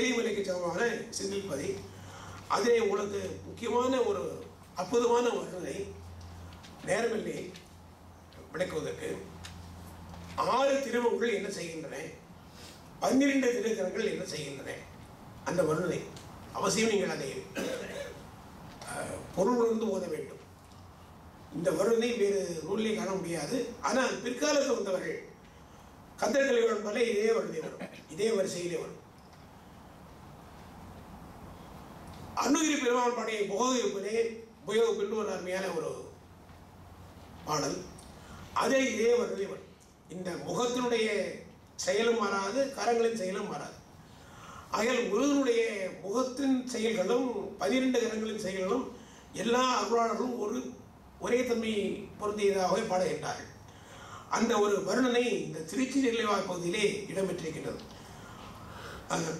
ஏரிமலைக்கு சமமான செந்தில்பதி அதிலே உங்களுக்கு முக்கியமான ஒரு அற்புதமான வர்ணனை நேரமில்லை விளக்குவதற்கு ஆறு திருமங்கள் என்ன செய்கின்றன பன்னிரண்டு திருக்கரங்கள் என்ன செய்கின்றன அந்த வர்ணனை அவசியம் நீங்கள் அதை அஹ், பொருள் உணர்ந்து ஓத வேண்டும் இந்த வருணனை வேறு நூலிலே காண முடியாது ஆனால் பிற்காலத்தில் வந்தவர்கள் கந்தர்களை பல இதே வருடனை வரும் இதே வரிசையிலே வரும் அருணகிரி பெருமாள் பாடிய புகவிப்பிலே புகவிப்பில் ஒரு அருமையான ஒரு பாடல் அதே இதே வருடனை வரும் இந்த முகத்தினுடைய செயலும் மாறாது கரங்களின் செயலும் மாறாது ஆகையால் முருகனுடைய முகத்தின் செயல்களும் பனிரெண்டு கரங்களின் செயல்களும் எல்லா அருளாளர்களும் ஒரு ஒரே தன்மை பொருந்தியதாகவே பாடுகின்றார்கள் அந்த ஒரு வர்ணனை இந்த திருச்சி நிலைவாழ் பகுதியிலே இடம்பெற்றிருக்கின்றது அஹ்,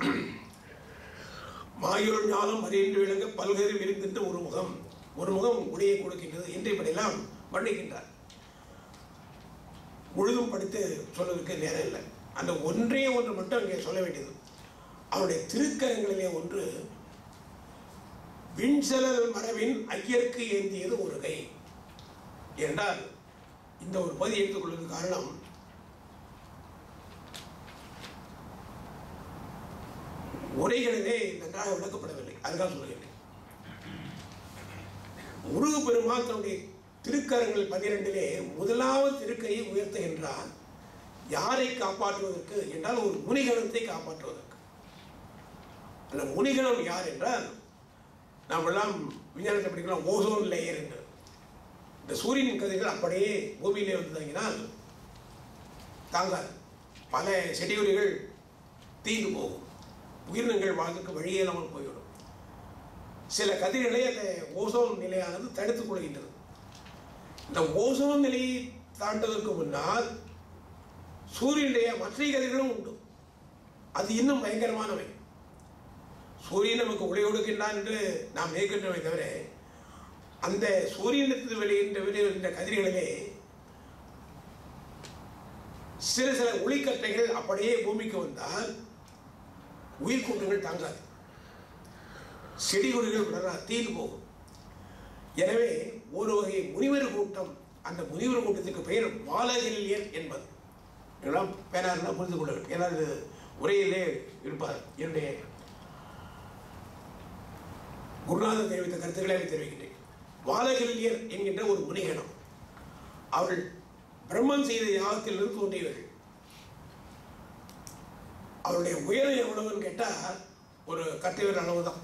மாயுள் ஞானம் அறிந்து விளங்க பல்வேறு விரிந்தின்ற ஒரு முகம் ஒரு முகம் உடையை கொடுக்கின்றது என்று இப்படியெல்லாம் வர்ணிக்கின்றார் முழுதும் படித்து சொல்வதற்கு நேரம் இல்லை அந்த ஒன்றே ஒன்று மட்டும் அங்கே சொல்ல வேண்டியது அவருடைய திருக்கரங்களிலே ஒன்று விண்செலல் மரபின் ஐயருக்கு ஏந்தியது ஒரு கை என்றால் இந்த ஒரு பகுதி எடுத்துக்கொள்வதற்கு காரணம் உரைகளிலே நன்றாக விளக்கப்படவில்லை அதுக்காக சொல்லுகிறேன் முருக பெருமாள் தன்னுடைய திருக்கரங்கள் பன்னிரண்டிலே முதலாவது திருக்கையை உயர்த்துகின்றார் யாரை காப்பாற்றுவதற்கு என்றால் ஒரு முனிகணத்தை காப்பாற்றுவதற்கு அந்த முனிகணம் யார் என்றால் நாம் எல்லாம் விஞ்ஞானத்தை படிக்கலாம் ஓசோன் லேயர் என்று இந்த சூரியன் கதிர்கள் அப்படியே பூமியிலே வந்து தங்கினால் தாங்காது பல செடிகொடிகள் தீர்ந்து போகும் உயிரினங்கள் வாழ்க்கைக்கு வழியே இல்லாமல் போய்விடும் சில கதிர்களை அந்த ஓசோன் நிலையானது தடுத்துக் கொள்கின்றது இந்த ஓசோன் நிலையை தாண்டுவதற்கு முன்னால் சூரியனுடைய மற்ற கதிர்களும் உண்டு அது இன்னும் பயங்கரமானவை சூரியன் நமக்கு ஒளி கொடுக்கின்றான் என்று நாம் நினைக்கின்றவை தவிர அந்த சூரியனிடத்தில் வெளியின்ற வெளியின்ற கதிர்களிலே சில சில ஒளிக்கற்றைகள் அப்படியே பூமிக்கு வந்தால் உயிர் கூட்டங்கள் தாங்காது செடி கொடிகள் விடரா தீர்ந்து போகும் எனவே ஒரு வகை முனிவர் கூட்டம் அந்த முனிவர் கூட்டத்துக்கு பெயர் வாலகிரியர் என்பது இதெல்லாம் பேனாரெல்லாம் புரிந்து கொள்ள வேண்டும் ஏன்னா இது உரையிலே இருப்பார் என்னுடைய குருநாதர் தெரிவித்த கருத்துக்களை நான் தெரிவிக்கின்றேன் வாலகிரியர் என்கின்ற ஒரு முனிகணம் அவர்கள் பிரம்மன் செய்த யாகத்திலிருந்து தோன்றியவர்கள் அவருடைய உயரம் எவ்வளவுன்னு கேட்டால் ஒரு கட்டைவர் அளவு தான்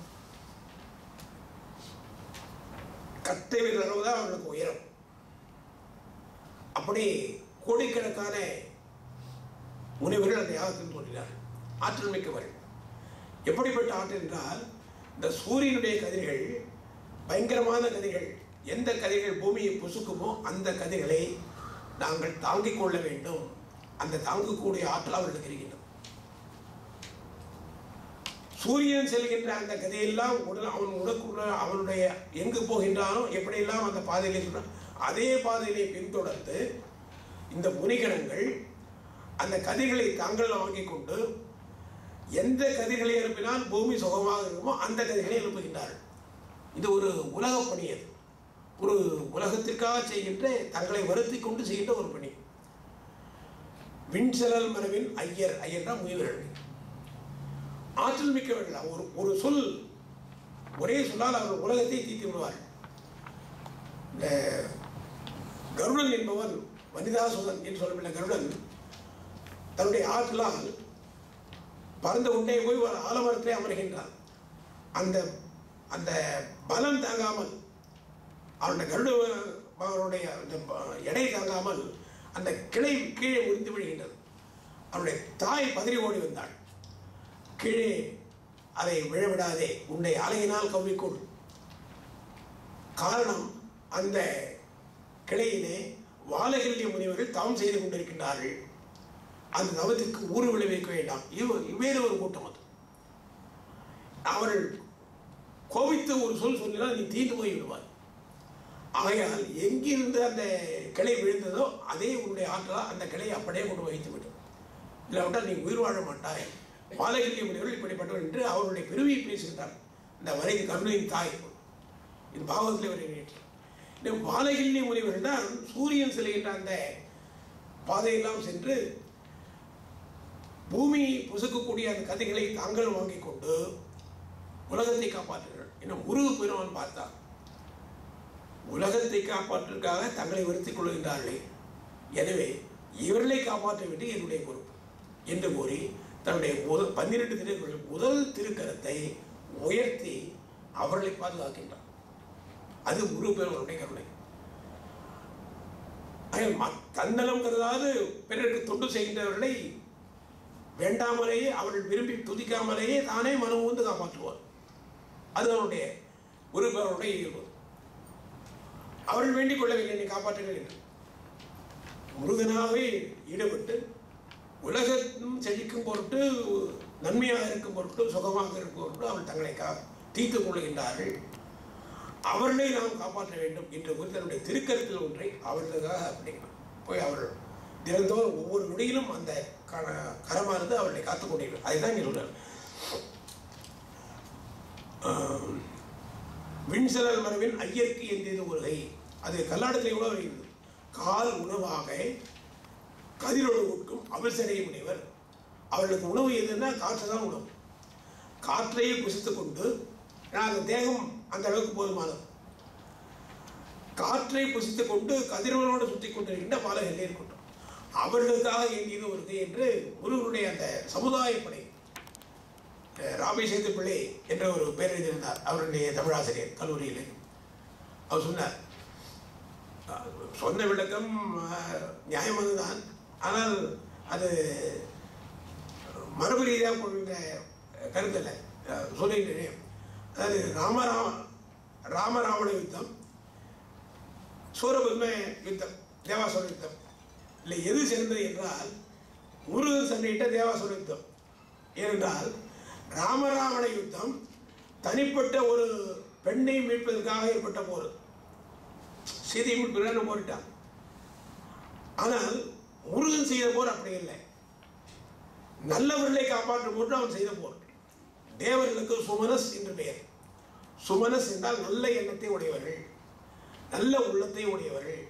கட்டைவர் அளவு தான் அவர்களுக்கு உயரம் அப்படி கோடிக்கணக்கான முனிவர்கள் அந்த யாகத்தில் தோன்றினார்கள் ஆற்றல் மிக்கவர்கள் எப்படிப்பட்ட ஆற்றல் என்றால் இந்த சூரியனுடைய கதிர்கள் பயங்கரமான கதிர்கள் எந்த கதிர்கள் பூமியை புசுக்குமோ அந்த கதிர்களை நாங்கள் தாங்கிக் கொள்ள வேண்டும் அந்த தாங்கக்கூடிய ஆற்றல் அவர்களுக்கு இருக்கின்றது சூரியன் செல்கின்ற அந்த கதையெல்லாம் உடல் அவன் உடற்குள்ள அவனுடைய எங்கு போகின்றானோ எப்படியெல்லாம் அந்த பாதையிலே சொல்றான் அதே பாதையிலே பின்தொடர்ந்து இந்த முனிகணங்கள் அந்த கதிர்களை தாங்கள் வாங்கிக் கொண்டு எந்த கதிர்களை எழுப்பினால் பூமி சுகமாக இருக்குமோ அந்த கதிர்களை எழுப்புகின்றார்கள் இது ஒரு உலக பணி அது ஒரு உலகத்திற்காக செய்கின்ற தங்களை வருத்தி கொண்டு செய்கின்ற ஒரு பணி விண்செலல் மரபின் ஐயர் ஐயர்னா முனிவர்கள் ஆற்றல் மிக்கவர்கள் ஒரு ஒரு சொல் ஒரே சொல்லால் அவர் உலகத்தை தீர்த்து விடுவார்கள் இந்த கருடன் என்பவன் வனிதாசுதன் என்று சொல்லப்பட்ட கருடன் தன்னுடைய ஆற்றலால் பறந்து கொண்டே போய் ஒரு ஆலமரத்திலே அமர்கின்றான் அந்த அந்த பலம் தாங்காமல் அவனுடைய கருட அவனுடைய அந்த ப- எடை தாங்காமல் அந்த கிளை கீழே முறிந்து விழுகின்றது அவனுடைய தாய் பதறி ஓடி வந்தாள் கீழே அதை விழவிடாதே உன்னை அலையினால் கவ்விக்கொள் காரணம் அந்த கிளையிலே வாலகில்ய முனிவர்கள் தவம் செய்து கொண்டிருக்கின்றார்கள் அந்த தவத்திற்கு ஊறு விளைவிக்க வேண்டாம் இவ வேறு ஒரு கூட்டம் அது அவர்கள் கோபித்து ஒரு சொல் சொல்லினால் நீ தீர்ந்து போய் விடுவார் ஆகையால் எங்கிருந்து அந்த கிளை விழுந்ததோ அதே உன்னுடைய ஆற்றலா அந்த கிளையை அப்படியே கொண்டு வைத்து விடும் இல்லாவிட்டால் நீ உயிர் வாழ மாட்டாய் பாலகிரி முனிவர்கள் இப்படிப்பட்டவர் என்று அவருடைய பெருமையை பேசுகின்றார் இந்த வரைக்கு கருணையின் தாய் இது பாகவத்தில் வருகிறேன் இந்த பாலகிரி முனிவர்கள் தான் சூரியன் செல்கின்ற அந்த பாதையெல்லாம் சென்று பூமியை புசுக்கக்கூடிய அந்த கதைகளை தாங்கள் வாங்கிக் கொண்டு உலகத்தை காப்பாற்றுகிறார் இன்னும் முருகு பெருமான் பார்த்தார் உலகத்தை காப்பாற்றுவதற்காக தங்களை வருத்திக் கொள்கின்றார்களே எனவே இவர்களை காப்பாற்ற வேண்டிய என்னுடைய பொறுப்பு என்று கூறி தன்னுடைய முதல் பன்னிரண்டு திருக்குறள் முதல் திருக்கரத்தை உயர்த்தி அவர்களை பாதுகாக்கின்றார் அது குரு பெருமனுடைய கருணை ஆக, ம- தன்னலம் கருதாது பிறருக்கு தொண்டு செய்கின்றவர்களை வேண்டாமலேயே அவர்கள் விரும்பி துதிக்காமலேயே தானே மனம் வந்து காப்பாற்றுவார் அது அவருடைய குரு பெருமனுடைய இயல்பு அவர்கள் வேண்டிக் கொள்ளவில்லை என்னை காப்பாற்றுங்கள் என்று முருகனாகவே ஈடுபட்டு உலகம் செழிக்கும் பொருட்டு நன்மையாக இருக்கும் பொருட்டு சுகமாக இருக்கும் பொருட்டு அவர்கள் தங்களை கா தீர்த்துக் கொள்கின்றார்கள் அவர்களை நாம் காப்பாற்ற வேண்டும் என்று குறித்து தன்னுடைய திருக்கருத்தில் ஒன்றை அவர்களுக்காக அப்படிங்கிறார் போய் அவர்கள் தினந்தோறும் ஒவ்வொரு நொடியிலும் அந்த க- கரமானது அவர்களை காத்துக் கொண்டிருக்கிறது அதுதான் இங்கே சொல்றார் ஆம், விண்சலல் மரபின் ஐயருக்கு எந்தது உலகை அது கல்லாடத்தில் கூட வருகிறது கால் உணவாக கதிரோடு உட்கும் அவசரைய முனைவர் அவர்களுக்கு உணவு எதுன்னா காற்று தான் உணவு காற்றையே புசித்துக் கொண்டு ஏன்னா அந்த தேகம் அந்த அளவுக்கு போதுமானது காற்றை புசித்துக் கொண்டு கதிரவனோடு சுற்றி கொண்டிருக்கின்ற பாலகர்களே இருக்கட்டும் அவர்களுக்காக எங்கியது வருது என்று முருகனுடைய அந்த சமுதாய படை அஹ், ராமேஸ்வரத்து பிள்ளை என்ற ஒரு பேரறிஞர் அவருடைய தமிழாசிரியர் கல்லூரியில் அவர் சொன்னார் அஹ், சொன்ன விளக்கம் அஹ், நியாயமானதுதான் ஆனால் அது மரபு ரீதியாக கொண்ட கருத்தில் சொல்லுகின்றேன் அதாவது ராமராம ராமராவண யுத்தம் சூரபத்ம யுத்தம் தேவாசுர யுத்தம் இல்லை எது சிறந்தது என்றால் முருகன் சண்டையிட்ட தேவாசுர யுத்தம் ஏனென்றால் ராமராவண யுத்தம் தனிப்பட்ட ஒரு பெண்ணை மீட்பதற்காக ஏற்பட்ட போர் சீதை மீட்பதற்காக போரிட்டான் ஆனால் முருகன் செய்த போர் அப்படி இல்லை நல்லவர்களை காப்பாற்றும் போது அவன் செய்த போர் தேவர்களுக்கு சுமனஸ் என்று பெயர் சுமனஸ் என்றால் நல்ல எண்ணத்தை உடையவர்கள் நல்ல உள்ளத்தை உடையவர்கள்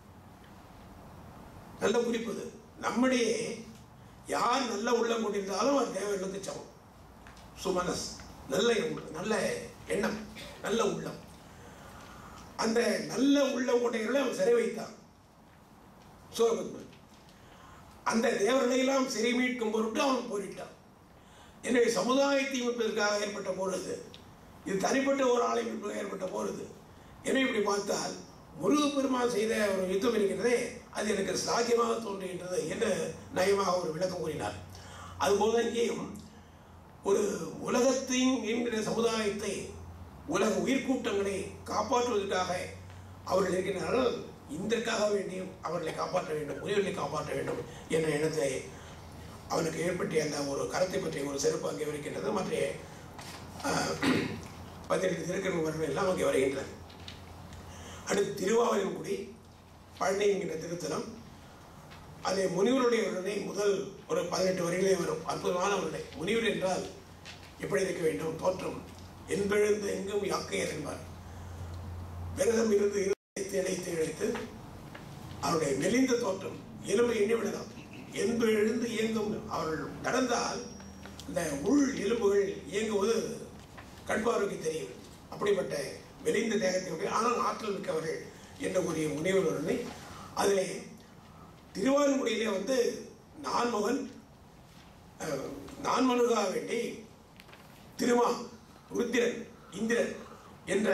நல்ல குறிப்பு இது நம்முடைய யார் நல்ல உள்ளம் கொண்டிருந்தாலும் அது தேவர்களுக்கு சமம் சுமனஸ் நல்ல எண்ணம், நல்ல எண்ணம் நல்ல உள்ளம் அந்த நல்ல உள்ளம் உடையவர்களை அவன் சிறை வைத்தான் சூரபத்மன் அந்த தேவர்களையெல்லாம் சிறை மீட்கும் பொருட்டு அவன் போரிட்டான் எனவே சமுதாயத்தை மீட்பதற்காக ஏற்பட்ட போர் இது இது தனிப்பட்ட ஒரு ஆளை மீட்பதற்காக ஏற்பட்ட போர் இது எனவே இப்படி பார்த்தால் முருகப்பெருமான் செய்த ஒரு யுத்தம் இருக்கிறதே அது எனக்கு சாத்தியமாக தோன்றுகின்றது என்று நயமாக ஒரு விளக்கம் கூறினார் அதுபோல இங்கேயும் ஒரு உலகத்தின் என்கிற சமுதாயத்தை உலக உயிர்க்கூட்டங்களை காப்பாற்றுவதற்காக அவர்கள் இருக்கின்றார்கள் இதற்காக வேண்டியும் அவர்களை காப்பாற்ற வேண்டும் உயிர்களை காப்பாற்ற வேண்டும் என்ற எண்ணத்தை அவனுக்கு ஏற்பட்ட அந்த ஒரு கரத்தை பற்றிய ஒரு சிறப்பு அங்கே இருக்கின்றது மற்ற ஆஹ், பதினெட்டு திருக்கண் வரணும் எல்லாம் அங்கே வருகின்றன அடுத்து திருவாவூர்குடி பழனி என்கின்ற திருத்தலம் அது முனிவருடைய வருடனை முதல் ஒரு பதினெட்டு வரிகளே வரும் அற்புதமான வருடை முனிவர் என்றால் எப்படி இருக்க வேண்டும் தோற்றம் என்பெழுந்து எங்கும் யாக்கையர் என்பார் விரதம் இருந்து இழைத்து இழைத்து இழைத்து அவருடைய மெலிந்த தோற்றம் எலும்பை எண்ணி விடலாம் என்பு எழுந்து இயங்கும் அவர்கள் நடந்தால் இந்த உள் எலும்புகள் இயங்குவது கண்பார்வைக்கு தெரியும் அப்படிப்பட்ட மெலிந்த தேகத்தினுடைய ஆனால் ஆற்றல் மிக்கவர்கள் என்று கூறிய முனிவர்களுடனே அதிலே திருவான்குடியிலே வந்து நான்முகன் அஹ், நான்மனுக்காக வேண்டி திருமா ருத்திரன் இந்திரன் என்ற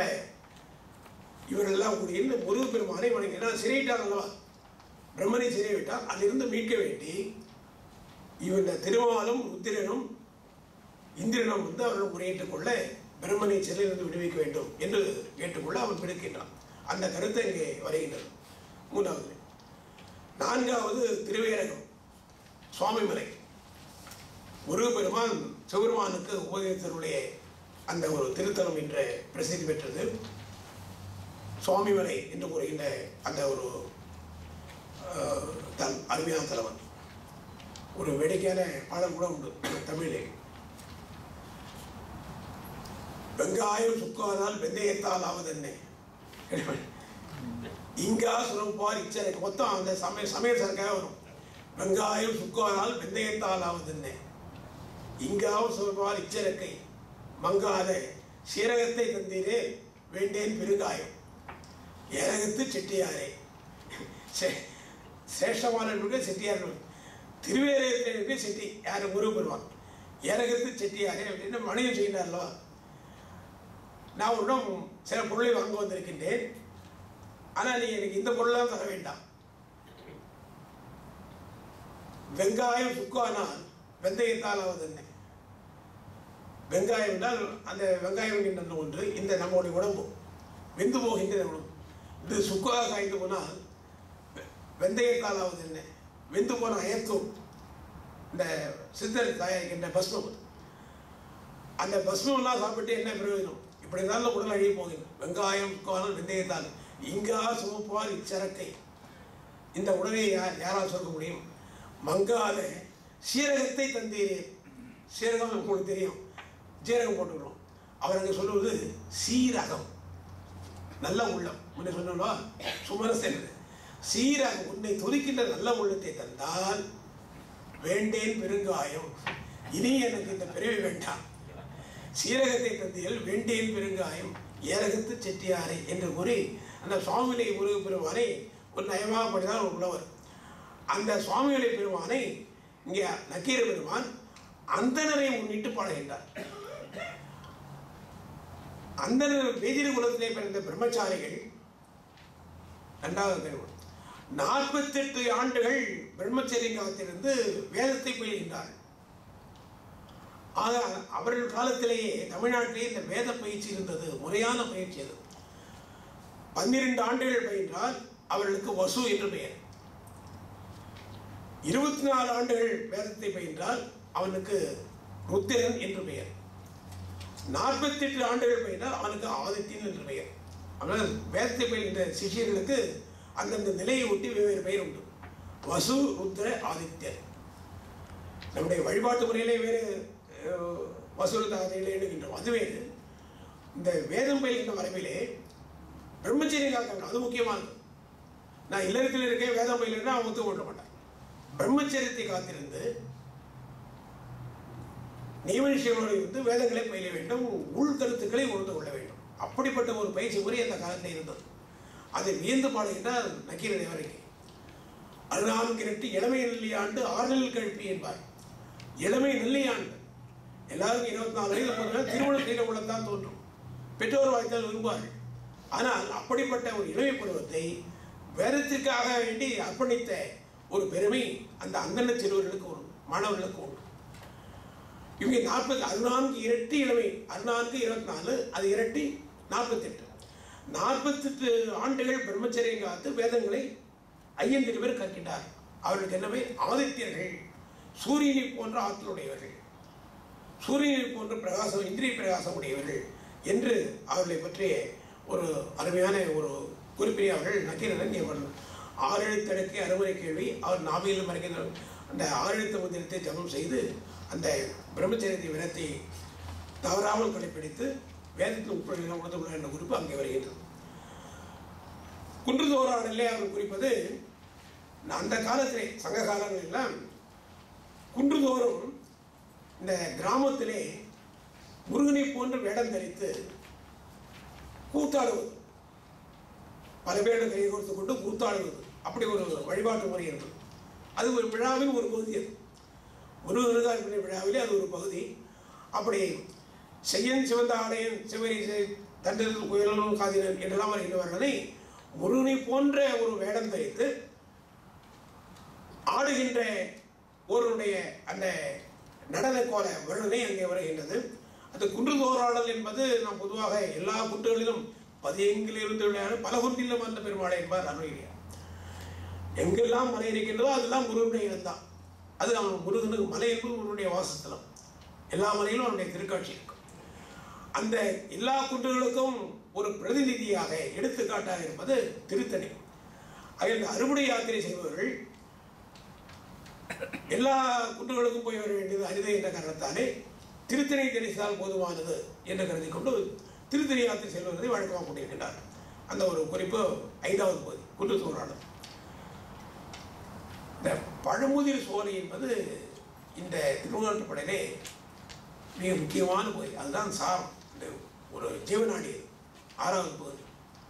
இவரெல்லாம் கூடிய இந்த முருகப்பெருமானை வணங்கினார் சிறையிட்டார் அல்லவா பிரம்மனை சிறை விட்டார் அதிலிருந்து மீட்க வேண்டி இவன் திருமாலும் ருத்திரனும் இந்திரனும் வந்து அவர்கள் முறையிட்டுக் கொள்ள பிரம்மனை சிறையிலிருந்து விடுவிக்க வேண்டும் என்று கேட்டுக்கொள்ள அவன் பிடிக்கின்றான் அந்த கருத்தை இங்கே வருகின்றது மூன்றாவது நான்காவது திருவேரகம் சுவாமிமலை முருகப்பெருமான் சிவபெருமானுக்கு உபதேசருடைய அந்த ஒரு திருத்தலம் என்ற பிரசித்தி பெற்றது சுவாமிமலை என்று கூறுகின்ற அந்த ஒரு அஹ், தல் அருமையான தலைவன் ஒரு வேடிக்கையான பாடல் கூட உண்டு தமிழிலே வெங்காயம் சுக்கானால் வெந்தயத்தால் ஆவதென்ன இங்கா சுரப்பார் இச்சரை மொத்தம் அந்த சமையல் சமையல் சரக்காக வரும் வெங்காயம் சுக்கானால் வெந்தயத்தால் ஆவதென்ன இங்காவும் சுரப்பார் இச்சரக்கை மங்காத சீரகத்தை தந்தீரே வேண்டேன் பெருங்காயம் ஏரகத்து செட்டியாரே சே- சேஷமானவர்களுக்கு செட்டியார்கள் திருவேரத்திற்கு செட்டி யார் முருகு பெறுவான் ஏரகத்து செட்டியாரே அப்படின்னு மணியம் செய்யினார்லவா நான் உன்னிடம் சில பொருளை வாங்க வந்திருக்கின்றேன் ஆனால் நீ எனக்கு இந்த பொருளாக தர வேண்டாம் வெங்காயம் சுக்கானால் வெந்தயத்தால் ஆவது என்ன வெங்காயம் என்றால் அந்த வெங்காயம் என்கின்ற ஒன்று இந்த நம்முடைய உடம்பு வெந்து போகின்ற உடம்பு இது சுக்காக காய்ந்து போனால் வெ- வெந்தயத்தால் ஆவது என்ன வெந்து போன அயத்தும் இந்த சித்தர் தயாரிக்கின்ற பஸ்மம் அந்த பஸ்மம்லாம் சாப்பிட்டு என்ன பிரயோஜனம் இப்படி இருந்தாலும் உடல் அழிய போகுது வெங்காயம் சுக்கானால் வெந்தயத்தால் இங்கா சுமப்பார் இச்சரக்கை இந்த உடலை யார் யாரால் சொல்ல முடியும் மங்காத சீரகத்தை தந்தீரே சீரகம் உங்களுக்கு தெரியும் சீரகம் போட்டுக்கிறோம் அவர் அங்கே சொல்லுவது சீரகம் நல்ல உள்ளம் முன்ன சொன்னோம்னா சுமரசன் சீரகம் உன்னை துதிக்கின்ற நல்ல உள்ளத்தை தந்தால் வேண்டேன் பெருங்காயம் இனி எனக்கு இந்த பிறவி வேண்டாம் சீரகத்தை தந்தியல் வேண்டேன் பெருங்காயம் ஏரகத்து செட்டியாரை என்று கூறி அந்த சுவாமிகளை முருக பெருமானை ஒரு நயமாக படிதான் ஒரு புலவர் அந்த சுவாமிகளை பெருமானை இங்கே நக்கீர பெருமான் அந்தனரை முன்னிட்டு பாடுகின்றார் அந்தனர் வேதிர குலத்திலே பிறந்த பிரம்மச்சாரிகள் இரண்டாவது பெருமான் நாற்பத்தெட்டு ஆண்டுகள் பிரம்மச்சரிய காலத்திலிருந்து வேதத்தை பயில்கின்றார்கள் ஆக அவர்கள் காலத்திலேயே தமிழ்நாட்டிலே இந்த வேத பயிற்சி இருந்தது முறையான பயிற்சி அது பன்னிரண்டு ஆண்டுகள் பயின்றால் அவர்களுக்கு வசு என்று பெயர் இருபத்தி நாலு ஆண்டுகள் வேதத்தை பயின்றால் அவனுக்கு ருத்திரன் என்று பெயர் நாற்பத்தெட்டு ஆண்டுகள் பயின்றால் அவனுக்கு ஆதித்யன் என்று பெயர் அதனால் வேதத்தை பயின்ற சிஷியர்களுக்கு அந்தந்த நிலையை ஒட்டி வெவ்வேறு பெயர் உண்டு வசு ருத்ர ஆதித்யர் நம்முடைய வழிபாட்டு முறையிலே வேறு அஹ், வசூலதாதையிலே எண்ணுகின்றோம் அது வேறு இந்த வேதம் பயில்கின்ற மரபிலே பிரம்மச்சரியம் காக்க அது முக்கியமானது நான் இல்லறத்தில் இருக்கேன் வேதம் பயிலுன்னா அவன் ஒத்துக்கொள்ள மாட்டான் பிரம்மச்சரியத்தை காத்திருந்து நியமனிஷயோடு இருந்து வேதங்களை பயில வேண்டும் உள் கருத்துக்களை உணர்ந்து கொள்ள வேண்டும் அப்படிப்பட்ட ஒரு பயிற்சி முறை அந்த காலத்தில் இருந்தது அதை வியந்து பாடுகின்றார் நக்கீர தேவரைக்கு அருணான்கிரட்டு இளமை நெல்லியாண்டு ஆறுதல் கழிப்பி என்பார் இளமை நெல்லியாண்டு எல்லாருக்கும் இருபத்தி நாலு வயது போதும் திருமணம் செய்த உள்ளத்தான் தோன்றும் பெற்றோர் வாய்த்தால் விரும்புவார்கள் ஆனால் அப்படிப்பட்ட ஒரு இளமை பருவத்தை வேதத்திற்காக வேண்டி அர்ப்பணித்த ஒரு பெருமை அந்த அங்கன சிறுவர்களுக்கு உண்டு மாணவர்களுக்கு உண்டு இவங்க நாற்பது அறுநான்கு இரட்டி இளமை அறுநான்கு இருபத்தி நாலு அது இரட்டி நாற்பத்தெட்டு நாற்பத்தெட்டு ஆண்டுகள் பிரம்மச்சரியம் காத்து வேதங்களை ஐயந்திரு பேர் கற்கின்றார் அவர்களுக்கு என்னவே ஆதித்யர்கள் சூரியனை போன்ற ஆற்றலுடையவர்கள் சூரியனை போன்ற பிரகாசம் இந்திரிய பிரகாசம் உடையவர்கள் என்று அவர்களை பற்றிய ஒரு அருமையான ஒரு குறிப்பினை அவர்கள் நக்கீரன் இங்கே ஆறெழுத்தடக்கி அறுவரை கேள்வி அவர் நாவியில் மறைக்கிற அந்த ஆறெழுத்து மந்திரத்தை ஜபம் செய்து அந்த பிரம்மச்சரியத்தை வினத்தை தவறாமல் கடைப்பிடித்து வேதத்தில் உட்படுகிற உணர்ந்து கொள்ள என்ற குறிப்பு அங்கே வருகின்றது குன்றுதோறாடலே அவர் குறிப்பது அந்த காலத்திலே சங்க காலங்களெல்லாம் குன்றுதோறும் இந்த கிராமத்திலே முருகனை போன்று வேடம் தரித்து கூத்தாடுவது பல பேரிடம் கை கொடுத்து கொண்டு கூத்தாடுவது அப்படி ஒரு வழிபாட்டு முறை இருந்தது அது ஒரு விழாவின் ஒரு பகுதி அது முருகனுக்கு விழாவிலே அது ஒரு பகுதி அப்படி செய்யன் சிவந்த ஆடையன் சிவரி தண்டல் புயலும் காதினன் என்றெல்லாம் வருகின்றவர்களை முருகனை போன்ற ஒரு வேடம் தரித்து ஆடுகின்ற ஒருவருடைய அந்த நடன கோல வருடனை அங்கே வருகின்றது அது குன்றுதோறாடல் என்பது நாம் பொதுவாக எல்லா குன்றுகளிலும் பதியெங்கில் இருந்து விளையாடு பல குன்றிலும் வந்த பெருமாளை என்பார் அருகிரியார் எங்கெல்லாம் மலை இருக்கின்றதோ அதெல்லாம் முருகனுடைய இடம்தான் அது அவன் முருகனுக்கு மலை என்பது முருகனுடைய வாசஸ்தலம் எல்லா மலையிலும் அவனுடைய திருக்காட்சி இருக்கும் அந்த எல்லா குன்றுகளுக்கும் ஒரு பிரதிநிதியாக எடுத்துக்காட்டாக இருப்பது திருத்தணி அதில் அறுவடை யாத்திரை செய்பவர்கள் எல்லா குன்றுகளுக்கும் போய் வர வேண்டியது அரிதை என்ற காரணத்தாலே திருத்தணி தெரிவித்தால் போதுமானது என்று கருதி கொண்டு திருத்தணி யாத்திரை செல்வதை வழக்கமாக கொண்டிருக்கின்றார் அந்த ஒரு குறிப்பு ஐந்தாவது பகுதி குற்றத்தூரானது இந்த பழமுதிர் சோலை என்பது இந்த திருவண்ணாமலையிலே மிக முக்கியமான பகுதி அதுதான் சாரம் இந்த ஒரு ஜீவநாடி அது. ஆறாவது பகுதி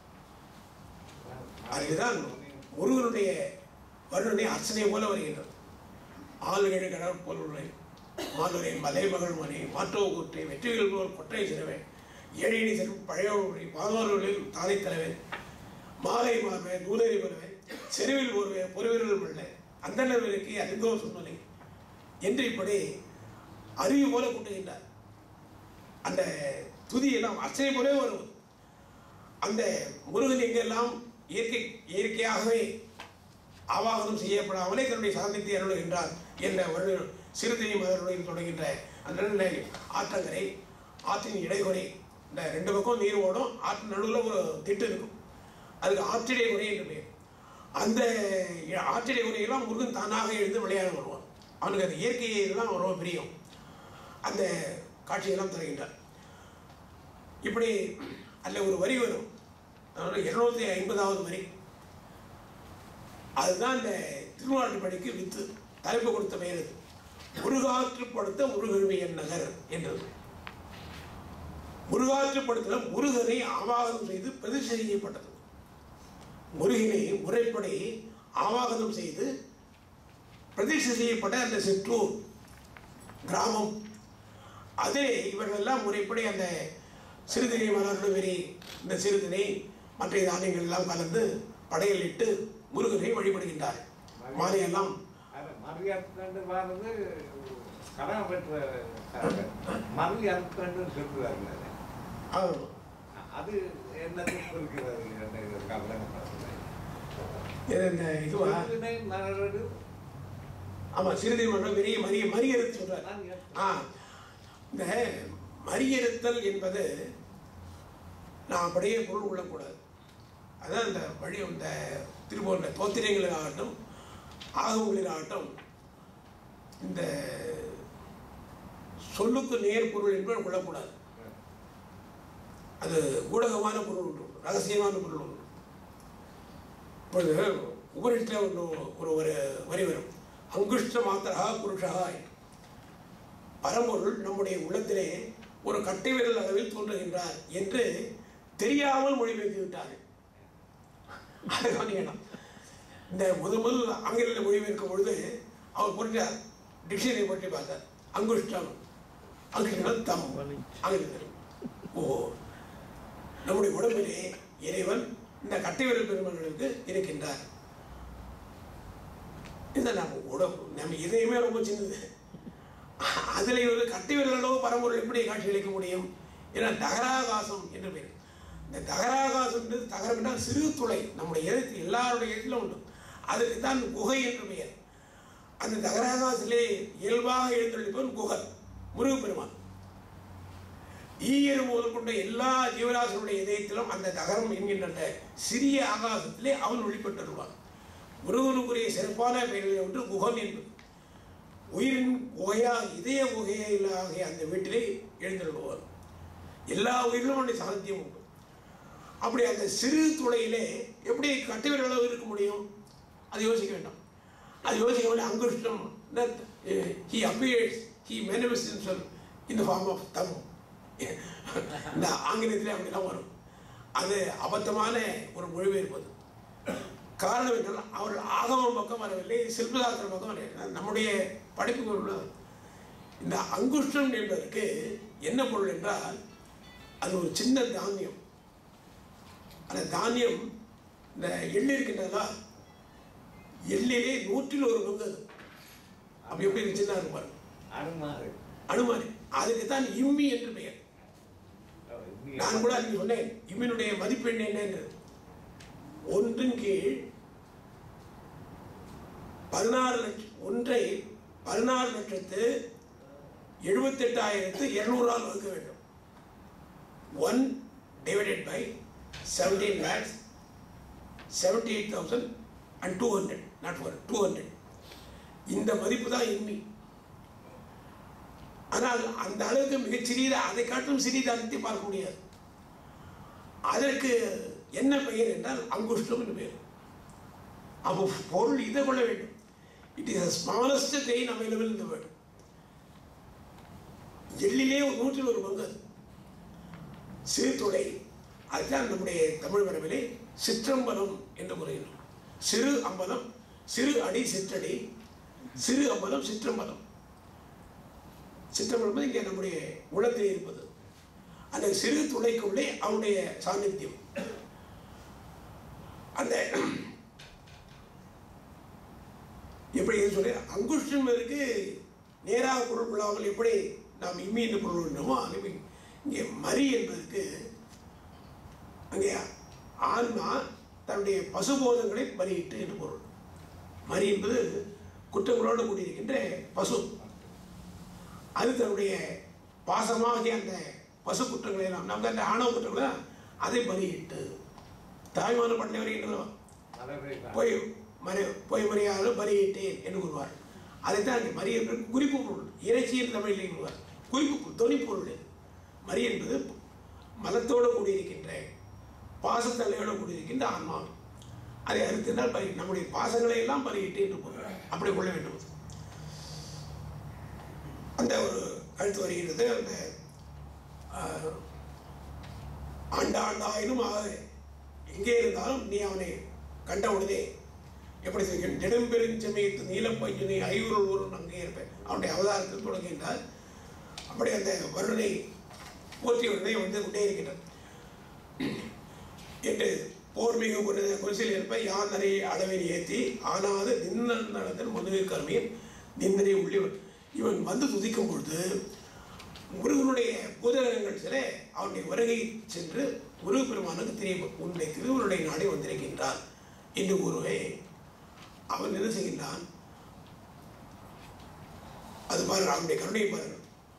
அதுதான் முருகனுடைய வருடனை அர்ச்சனை போல வருகின்றது ஆளுகழு கடல் போலுள்ளை மாதுரை மலைமகள் மனை மாற்றோ கூற்றை வெற்றிகள் போல் கொற்றை சிறுவன் ஏழினி செல்வம் பழையோரை பாதோர்களில் தானை தலைவன் மாலை மாறுவன் நூலறி பெறுவன் செருவில் ஒருவன் பொறுவிரல் பிள்ளை அந்தனர்களுக்கு அறிந்தோ சொன்னலை என்று இப்படி அறிவு போல கூட்டுகின்றார் அந்த துதியெல்லாம் அர்ச்சனை போலே வரும் அந்த முருகன் எங்கெல்லாம் இயற்கை இயற்கையாகவே ஆவாகனம் செய்யப்படாமலே தன்னுடைய சாதனத்தை அருளுகின்றார் என்ற ஒரு சிறுதினி மதனுடன் தொடங்கின்ற அந்த ரெண்டு ஆற்றங்கரை ஆற்றின் இடைகுறை இந்த ரெண்டு பக்கம் நீர் ஓடும் ஆற்றின் நடுவில் ஒரு திட்டு இருக்கும் அதுக்கு ஆற்றிடை குறை என்று பெயர் அந்த ஆற்றிடை குறையெல்லாம் முருகன் தானாக எழுந்து விளையாட வருவான் அவனுக்கு அந்த இயற்கையை எல்லாம் ரொம்ப பிரியம் அந்த காட்சியெல்லாம் தருகின்றார் இப்படி அதில் ஒரு வரி வரும் அதாவது இருநூத்தி ஐம்பதாவது வரி அதுதான் இந்த திருவாட்டுப்படிக்கு வித்து தலைப்பு கொடுத்த பெயர் இது முருகாற்றுப்படுத்த முருகழுமையன் நகர் என்றது முருகாற்றுப்படுத்தல முருகனை ஆவாகனம் செய்து பிரதிஷ்டை செய்யப்பட்டது முருகனை முறைப்படி ஆவாகனம் செய்து பிரதிஷ்டை செய்யப்பட்ட அந்த சிற்றூர் கிராமம் அதிலே இவர்கள் எல்லாம் முறைப்படி அந்த சிறுதினை மலர்ந்து வெறி இந்த சிறுதினை மற்ற தானியங்கள் எல்லாம் கலந்து படையலிட்டு முருகனை வழிபடுகின்றார் மாலையெல்லாம் மரியாதை வர்றது கடமை பெற்ற மரியாதை சொல்லுவாங்க ஆ, அது என்னத்துக்கு இருக்கிறது இந்த கவலைப்படுறது இது இந்த இதுவா மலரோடு ஆமா சிறுதினை மன்றம் பெரிய மரிய மரியறுத்து சொல்றார் நான் ஆ இந்த மரியறுத்தல் என்பது நான் அப்படியே பொருள் கொள்ளக்கூடாது அதான் இந்த வழி இந்த திருப்பூர்ல தோத்திரங்களாகட்டும் ஆகமங்களிலாகட்டும் இந்த சொல்லுக்கு நேர் பொருள் என்பது கொள்ளக்கூடாது அது ஊடகமான பொருள் உண்டு ரகசியமான பொருள் உண்டு இப்பொழுது உபரிஷத்தில் ஒன்று ஒரு ஒரு வரி வரும் அங்குஷ்ட மாத்திரா புருஷா பரம்பொருள் நம்முடைய உள்ளத்திலே ஒரு கட்டை விரல் அளவில் தோன்றுகின்றார் என்று தெரியாமல் மொழிபெயர்த்து விட்டார்கள் அதை கவனிக்கணும் இந்த முதல் முதல் ஆங்கிலத்தில் மொழிபெயர்க்கும் பொழுது அவர் புரிஞ்சார் டிக்ஷனரி பற்றி பார்த்தார் அங்குஷ்டம் அங்குஷ்டம் தம் ஆங்கிலத்தில் ஓ நம்முடைய உடம்பிலே இறைவன் இந்த கட்டை விரல் பெருமர்களுக்கு இருக்கின்றார் இந்த நம்ம உடம்பு நம்ம இதயமே ரொம்ப சின்னது அதில் ஒரு கட்டி விரலோ பரம்பொருள் எப்படி காட்சியளிக்க முடியும் ஏன்னா தகராகாசம் என்று பேர் இந்த தகராகாசம் என்பது தகரம் என்றால் சிறு துளை நம்முடைய எழுத்து எல்லாருடைய எழுத்துல உண்டு அதுக்கு தான் குகை என்று பெயர் அந்த தகராகாசிலே இயல்பாக எழுந்தொழிப்பவன் குகன் முருகப்பெருமான் ஈயர் முதல் கொண்ட எல்லா ஜீவராசிகளுடைய இதயத்திலும் அந்த தகரம் என்கின்ற அந்த சிறிய ஆகாசத்திலே அவன் வெளிப்பட்டிருப்பான் முருகனுக்குரிய சிறப்பான பெயர்களை ஒன்று குகன் என்பது உயிரின் குகையா இதய குகையிலாகிய அந்த வீட்டிலே எழுந்திருடுவார் எல்லா உயிரிலும் அவனுடைய சாத்தியம் உண்டு அப்படி அந்த சிறு துளையிலே எப்படி கட்டுவிர அளவு இருக்க முடியும் அது யோசிக்க வேண்டாம் அது யோசிக்க வேண்டிய அங்குஷ்டம் he appears he manifest in the form of தம் இந்த ஆங்கிலத்திலே அப்படிலாம் வரும் அது அபத்தமான ஒரு மொழிபெயர்ப்பது காரணம் என்றால் அவர்கள் ஆகமம் பக்கம் வரவில்லை சில்பசாஸ்திரம் பக்கம் வரவில்லை நம்முடைய படிப்பு உள்ளது இந்த அங்குஷ்டம் என்பதற்கு என்ன பொருள் என்றால் அது ஒரு சின்ன தானியம் அந்த தானியம் இந்த எள்ளு இருக்கின்றதா எள்ளிலே நூற்றில் ஒரு பங்கு அது அப்படி எப்படி சின்ன இருப்பார் அனுமாறு அனுமாரி அதுக்கு தான் இம்மி என்று பெயர் நான் கூட அன்னைக்கு சொன்னேன் இம்மினுடைய மதிப்பெண் என்னன்றது ஒன்றின் கீழ் பதினாறு லட்சம் ஒன்றை பதினாறு லட்சத்து எழுபத்தெட்டாயிரத்து இருநூறால் வகுக்க வேண்டும் one divided by seventeen lakhs seventy eight thousand and two hundred naught four two hundred இந்த மதிப்பு தான் இம்மி ஆனால் அந்த அளவுக்கு மிகச்சிறியது அதை காட்டும் சிறிதானத்தை பார்க்க முடியாது அதற்கு என்ன பெயர் என்றால் அங்குஷ்டம் என்று பெயர் அப்போ பொருள் இதை கொள்ள வேண்டும் it is smallest grain available இந்த வேர்டு எள்ளிலே ஒரு நூற்றில் ஒரு பங்கு அது. சிறு துளை அதுதான் நம்முடைய தமிழ் வரவிலே சிற்றம்பலம் என்று கூறுகிறோம் சிறு அம்பலம் சிறு அடி சிற்றடி சிறு அம்பலம் சிற்றம்பலம் சிற்றம்பலம் இங்கே நம்முடைய உளத்தில் இருப்பது அந்த சிறு துளைக்குள்ளே அவனுடைய சாநித்தியம் அந்த எப்படி இது சொல்லி அங்குஷ்டம் இருக்கு நேராக பொருள் கொள்ளாமல் எப்படி நாம் இம்மி என்று பொருள் கொண்டோமோ அதுவே இங்கே மரி என்பதற்கு அங்கே ஆன்மா தன்னுடைய பசுபோதங்களை பலியிட்டு என்று பொருள் மரி என்பது குற்றங்களோடு கூடியிருக்கின்ற பசு அது தன்னுடைய பாசமாகிய அந்த பசு குற்றங்களை எல்லாம் நம்ம அந்த ஆணவ குற்றங்களை அதை பலியிட்டு தாய்மான பண்ணை வருகின்றன மரபை தான். போய் மறை போய் மறியாத பலியிட்டேன் என்று கூறுவார் அதைத்தான் இங்கே மரி என்பது குறிப்பு பொருள் இறைச்சியின் தமிழில் கூறுவார் குறிப்பு பொருள், தொனிப்பொருள் இது மரி என்பது மலத்தோடு கூடியிருக்கின்ற பாசத்தலையோடு கூடியிருக்கின்ற ஆன்மா அதை அறுத்தினால் பலி நம்முடைய பாசங்களை எல்லாம் பலியிட்டு என்று பொருள் அப்படி கொள்ள வேண்டும் அது. அந்த ஒரு கருத்து வருகிறது அந்த ஆஹ், ஆண்டாண்டாயினும் ஆக எங்கே இருந்தாலும் நீ அவனை கண்ட உடனே எப்படி சொல்கிறேன் நெடும்பெருஞ்சமயத்து நீலப்பஞ்சுனை ஐயூரில் ஒரு அங்கே இருப்பேன் அவனுடைய அவதாரத்தில் தொடங்குகின்றார் அப்படி அந்த வருடனை போற்றியவர்களை வந்து கொண்டே இருக்கின்றார் என்று போர் மிக குரிசில் இருப்ப யான் நிறைய அளவில் ஏற்றி ஆனாது நின்ன நடந்தல் மனுவிற்கு அருமையில் நிந்தனை உள்ளிவன் இவன் வந்து துதிக்கும் பொழுது முருகனுடைய பூதகங்கள் சில அவனுடைய வருகை சென்று முருகப்பெருமானுக்கு தெரியும் உன்னுடைய திருவருடைய நாடி வந்திருக்கின்றான் என்று கூறுவே அவன் என்ன செய்கின்றான் அது பாருங்கள் அவனுடைய கருணையை பாருங்கள்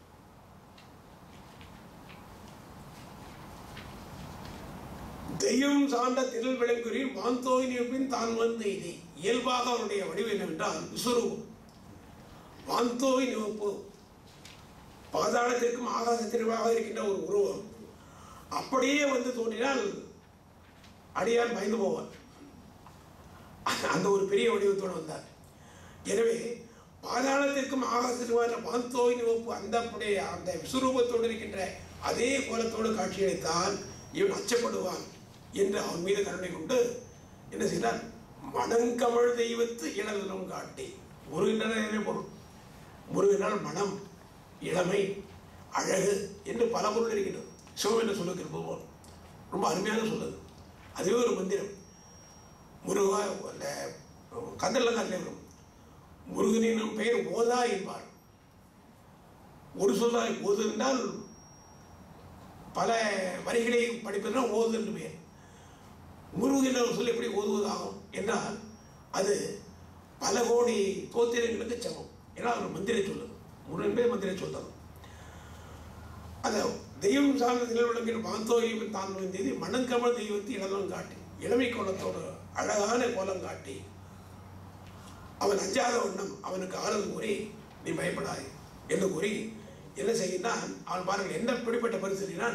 தெய்வம் சார்ந்த திரள் விளங்குறில் மாந்தோய் நிற்பின் தான் வந்து இது இயல்பாக அவனுடைய வடிவு என்னவென்றால் விஸ்வரூபம் வாந்தோய் நிவப்பு பாதாளத்திற்கும் ஆகாசத்திற்குமாக இருக்கின்ற ஒரு உருவம் அப்படியே வந்து தோன்றினால் அடியான் பயந்து போவான் அந்த ஒரு பெரிய வடிவத்தோடு வந்தார் எனவே பாதாளத்திற்கும் ஆகாசத்திற்குமான வாந்தோய் நிவப்பு அந்த அப்படியே அந்த விஸ்வரூபத்தோடு இருக்கின்ற அதே கோலத்தோடு காட்சியளித்தால் இவன் அச்சப்படுவான் என்று அவன் மீது கருணை கொண்டு என்ன செய்தார் மணங்கமழ் தெய்வத்து இளநலம் காட்டி முருகன பொருள் முருகனால் மனம் இளமை அழகு என்று பல பொருள் இருக்கின்றது சிவம் என்று சொல்லுக்கு இருப்பது போல் ரொம்ப அருமையான சொல்லுது அதுவே ஒரு மந்திரம் முருகா அந்த கந்தல்ல தான் வரும் முருகனின் பெயர் ஓதா என்பார் ஒரு சொல்லாய் ஓது என்றால் பல வரிகளை படிப்பதுனா ஓது என்று பெயர் முருகன் என்ற ஒரு சொல் எப்படி ஓதுவதாகும் என்றால் அது பல கோடி தோத்திரங்களுக்கு சமம் ஏன்னா ஒரு மந்திர சொல்லு முருகன் பேர் மந்திர சொல்லும் அந்த தெய்வம் சார்ந்த நிலவிளங்கின் மாந்தோயும் தான் வந்தது மணங்கமல் தெய்வத்தை இளம் காட்டி இளமை கோலத்தோடு அழகான கோலம் காட்டி அவன் அஞ்சாத வண்ணம் அவனுக்கு ஆறுதல் கூறி நீ பயப்படாய் என்று கூறி என்ன செய்கின்றான் அவன் பாருங்கள் என்ன பிடிப்பட்ட பரிசுகிறான்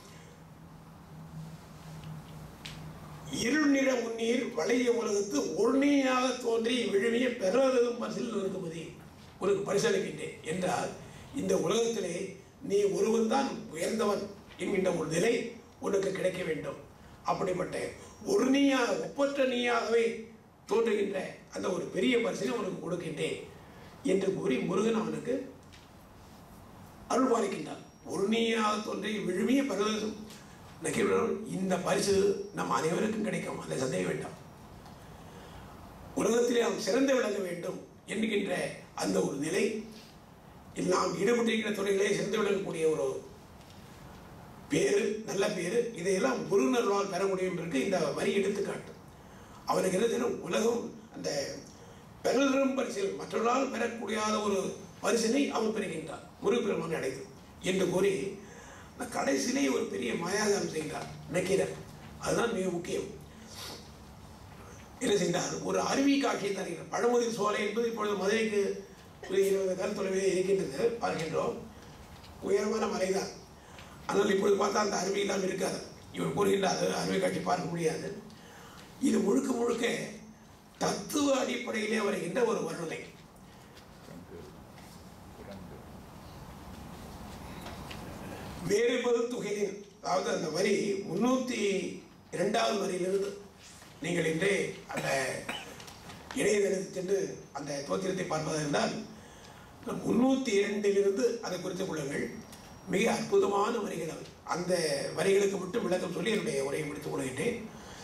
இருள் நிற முன்னீர் வளைய உலகத்து ஒருணையாக தோன்றி விழுமிய பெறதும் பரிசில் இருக்குமதி உனக்கு பரிசளிக்கின்றேன் என்றால் இந்த உலகத்திலே நீ ஒருவன் தான் உயர்ந்தவன் என்கின்ற ஒரு நிலை உனக்கு கிடைக்க வேண்டும் அப்படிப்பட்ட ஒரு நீயாக ஒப்பற்ற நீயாகவே தோன்றுகின்ற அந்த ஒரு பெரிய பரிசனை உனக்கு கொடுக்கின்றேன் என்று கூறி முருகன் அவனுக்கு அருள் பாலிக்கின்றான் ஒரு நீயாக தோன்றி விழுமிய பரவசம் நக்கீரன் இந்த பரிசு நம் அனைவருக்கும் கிடைக்கும் அதை சந்தேகம் வேண்டாம் உலகத்திலே நாம் சிறந்து விளங்க வேண்டும் என்கின்ற அந்த ஒரு நிலை இல் நாம் ஈடுபட்டிருக்கிற துறைகளே சிறந்து விளங்கக்கூடிய ஒரு பேரு நல்ல பேரு இதையெல்லாம் குருநர்களால் பெற முடியும் என்று இந்த வரி எடுத்துக்காட்டு அவனுக்கு என்ன தெரியும் உலகம் அந்த பெறலும் பரிசில் மற்றவர்களால் பெறக்கூடியாத ஒரு பரிசினை அவன் பெறுகின்றான் முருகப்பெருமான் அடைந்து என்று கூறி இந்த கடைசியிலே ஒரு பெரிய மாயாஜாலம் செய்கிறார் நக்கீரர் அதுதான் மிக முக்கியம் என்ன செய்தார் ஒரு அருவி காட்சியை தருகிறார் பழமுதிர் சோலை என்பது இப்பொழுது மதுரைக்கு ஒரு இருபது கருத்தொலைவிலே இருக்கின்றது பார்க்கின்றோம் உயரமான மலை தான் ஆனால் இப்பொழுது பார்த்தா அந்த அருவி எல்லாம் இருக்காது இவர் கூறுகின்ற அது அருவி காட்சி பார்க்க முடியாது இது முழுக்க முழுக்க தத்துவ அடிப்படையிலே வருகின்ற ஒரு வர்ணனை வேறுபது தொகையின் அதாவது அந்த வரி முன்னூற்றி இரண்டாவது வரியிலிருந்து நீங்கள் இன்றே அந்த இணையதளத்தில் சென்று அந்த தோத்திரத்தை பார்ப்பதாக இருந்தால் முன்னூற்றி இரண்டிலிருந்து அதை குறித்துக் கொள்ளுங்கள் மிக அற்புதமான வரிகள் அவை அந்த வரிகளுக்கு மட்டும் விளக்கம் சொல்லி என்னுடைய உரையை முடித்துக் கொள்கின்றேன்